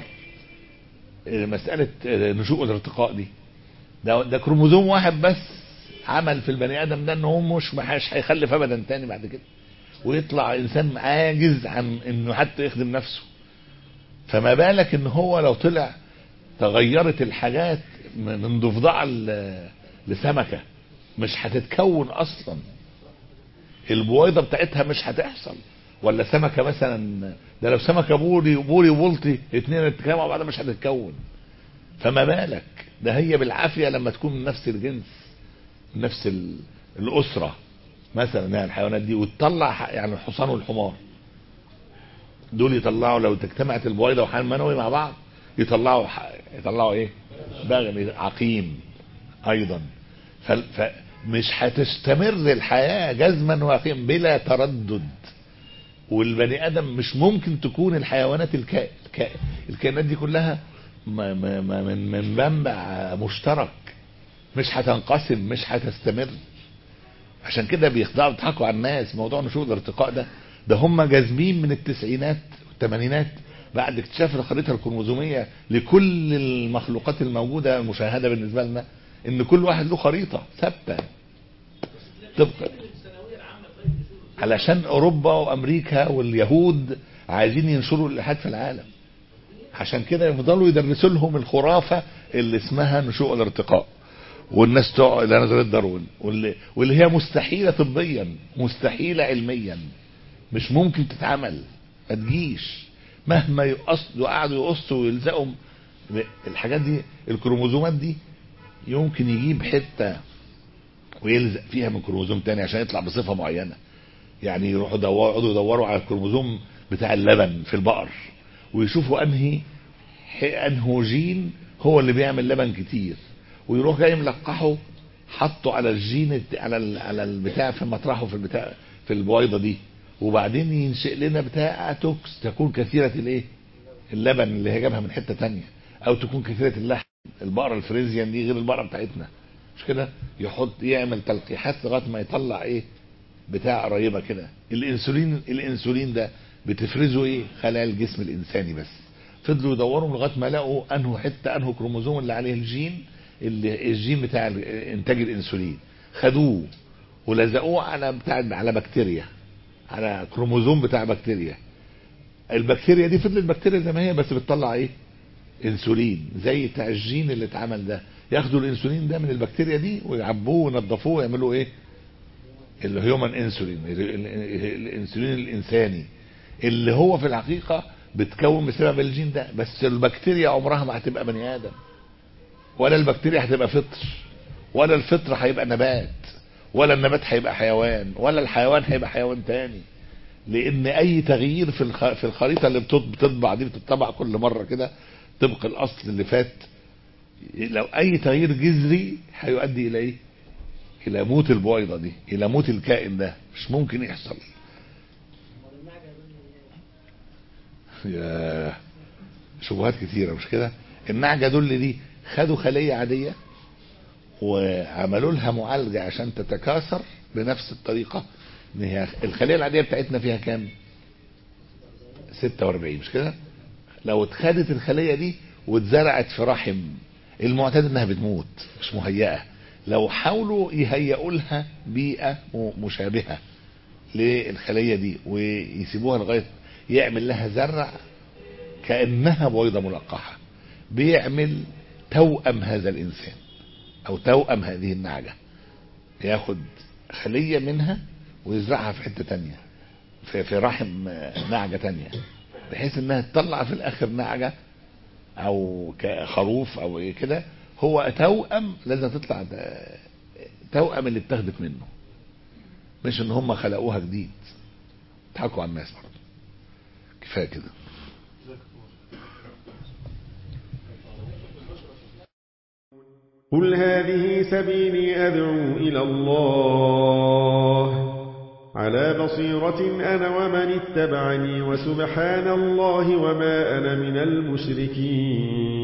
مسألة نشوء الارتقاء دي ده ده كروموزوم واحد بس عمل في البني ادم ده ان هو مش مش هيخلف ابدا تاني بعد كده ويطلع انسان عاجز عن انه حتى يخدم نفسه فما بالك ان هو لو طلع تغيرت الحاجات من ضفدعه ل- لسمكه مش هتتكون اصلا البويضه بتاعتها مش هتحصل ولا سمكه مثلا ده لو سمكه بوري بوري وبلطي اتنين اتكلموا مع بعض مش هتتكون فما بالك ده هي بالعافيه لما تكون من نفس الجنس من نفس ال- الاسره مثلا يعني الحيوانات دي وتطلع ح- يعني الحصان والحمار دول يطلعوا لو اجتمعت البويضه وحيوان منوي مع بعض يطلعوا ح- يطلعوا ايه؟ بغل عقيم ايضا ف- فمش هتستمر الحياه جزما وعقيم بلا تردد والبني ادم مش ممكن تكون الحيوانات الكائن الكائن الكائنات دي كلها ما ما ما من من منبع مشترك مش هتنقسم مش هتستمر عشان كده بيخدعوا بيضحكوا على الناس موضوع نشوء الارتقاء ده ده هم جازمين من التسعينات والثمانينات بعد اكتشاف الخريطه الكروموزوميه لكل المخلوقات الموجوده المشاهده بالنسبه لنا ان كل واحد له خريطه ثابته طبقا علشان اوروبا وامريكا واليهود عايزين ينشروا الالحاد في العالم عشان كده يفضلوا يدرسوا لهم الخرافه اللي اسمها نشوء الارتقاء والناس تقع الى نظريه داروين واللي, واللي هي مستحيله طبيا مستحيله علميا مش ممكن تتعمل ما تجيش مهما يقصدوا قعدوا يقصوا ويلزقوا الحاجات دي الكروموزومات دي يمكن يجيب حته ويلزق فيها من كروموزوم تاني عشان يطلع بصفه معينه يعني يروحوا يدوروا يقعدوا يدوروا على الكروموزوم بتاع اللبن في البقر ويشوفوا انهي ح- انه جين هو اللي بيعمل لبن كتير ويروح جاي ملقحه حطه على الجين الت- على ال- على البتاع في مطرحه في البتاع في البويضه دي وبعدين ينشئ لنا بتاع توكس تكون كثيره الايه اللبن اللي هي جابها من حته تانية او تكون كثيره اللحم البقره الفريزيان دي غير البقره بتاعتنا مش كده يحط يعمل تلقيحات لغايه ما يطلع ايه بتاع قريبه كده الانسولين الانسولين ده بتفرزه ايه خلايا الجسم الانساني بس فضلوا يدوروا لغايه ما لقوا انه حته انه كروموزوم اللي عليه الجين اللي الجين بتاع ال- انتاج الانسولين خدوه ولزقوه على بتاع على بكتيريا على كروموزوم بتاع بكتيريا البكتيريا دي فضلت بكتيريا زي ما هي بس بتطلع ايه انسولين زي بتاع الجين اللي اتعمل ده ياخدوا الانسولين ده من البكتيريا دي ويعبوه وينضفوه ويعملوا ايه الهيومن انسولين ال- ال- الانسولين الانساني اللي هو في الحقيقه بتكون بسبب الجين ده بس البكتيريا عمرها ما هتبقى بني ادم ولا البكتيريا هتبقى فطر ولا الفطر هيبقى نبات ولا النبات هيبقى حيوان ولا الحيوان هيبقى حيوان تاني لان اي تغيير في الخ... في الخريطه اللي بتط- بتطبع دي بتطبع كل مره كده طبق الاصل اللي فات لو اي تغيير جذري هيؤدي الى ايه الى موت البويضه دي الى موت الكائن ده مش ممكن يحصل يا شبهات كتيره مش كده النعجه دول دي خدوا خليه عاديه وعملوا لها معالجه عشان تتكاثر بنفس الطريقه ان هي الخليه العاديه بتاعتنا فيها كام 46 مش كده لو اتخدت الخليه دي واتزرعت في رحم المعتاد انها بتموت مش مهيئه لو حاولوا يهيئوا لها بيئه م- مشابهه للخليه دي ويسيبوها لغايه يعمل لها زرع كانها بويضه ملقحه بيعمل توأم هذا الانسان او توأم هذه النعجه ياخد خليه منها ويزرعها في حته تانية في, في رحم آه، نعجه تانية بحيث انها تطلع في الاخر نعجه او كخروف او ايه كده هو توأم لازم تطلع ده توأم اللي اتاخدت منه مش ان هم خلقوها جديد ضحكوا على الناس برضه كفايه كده قل هذه سبيلي أدعو إلى الله على بصيرة أنا ومن اتبعني وسبحان الله وما أنا من المشركين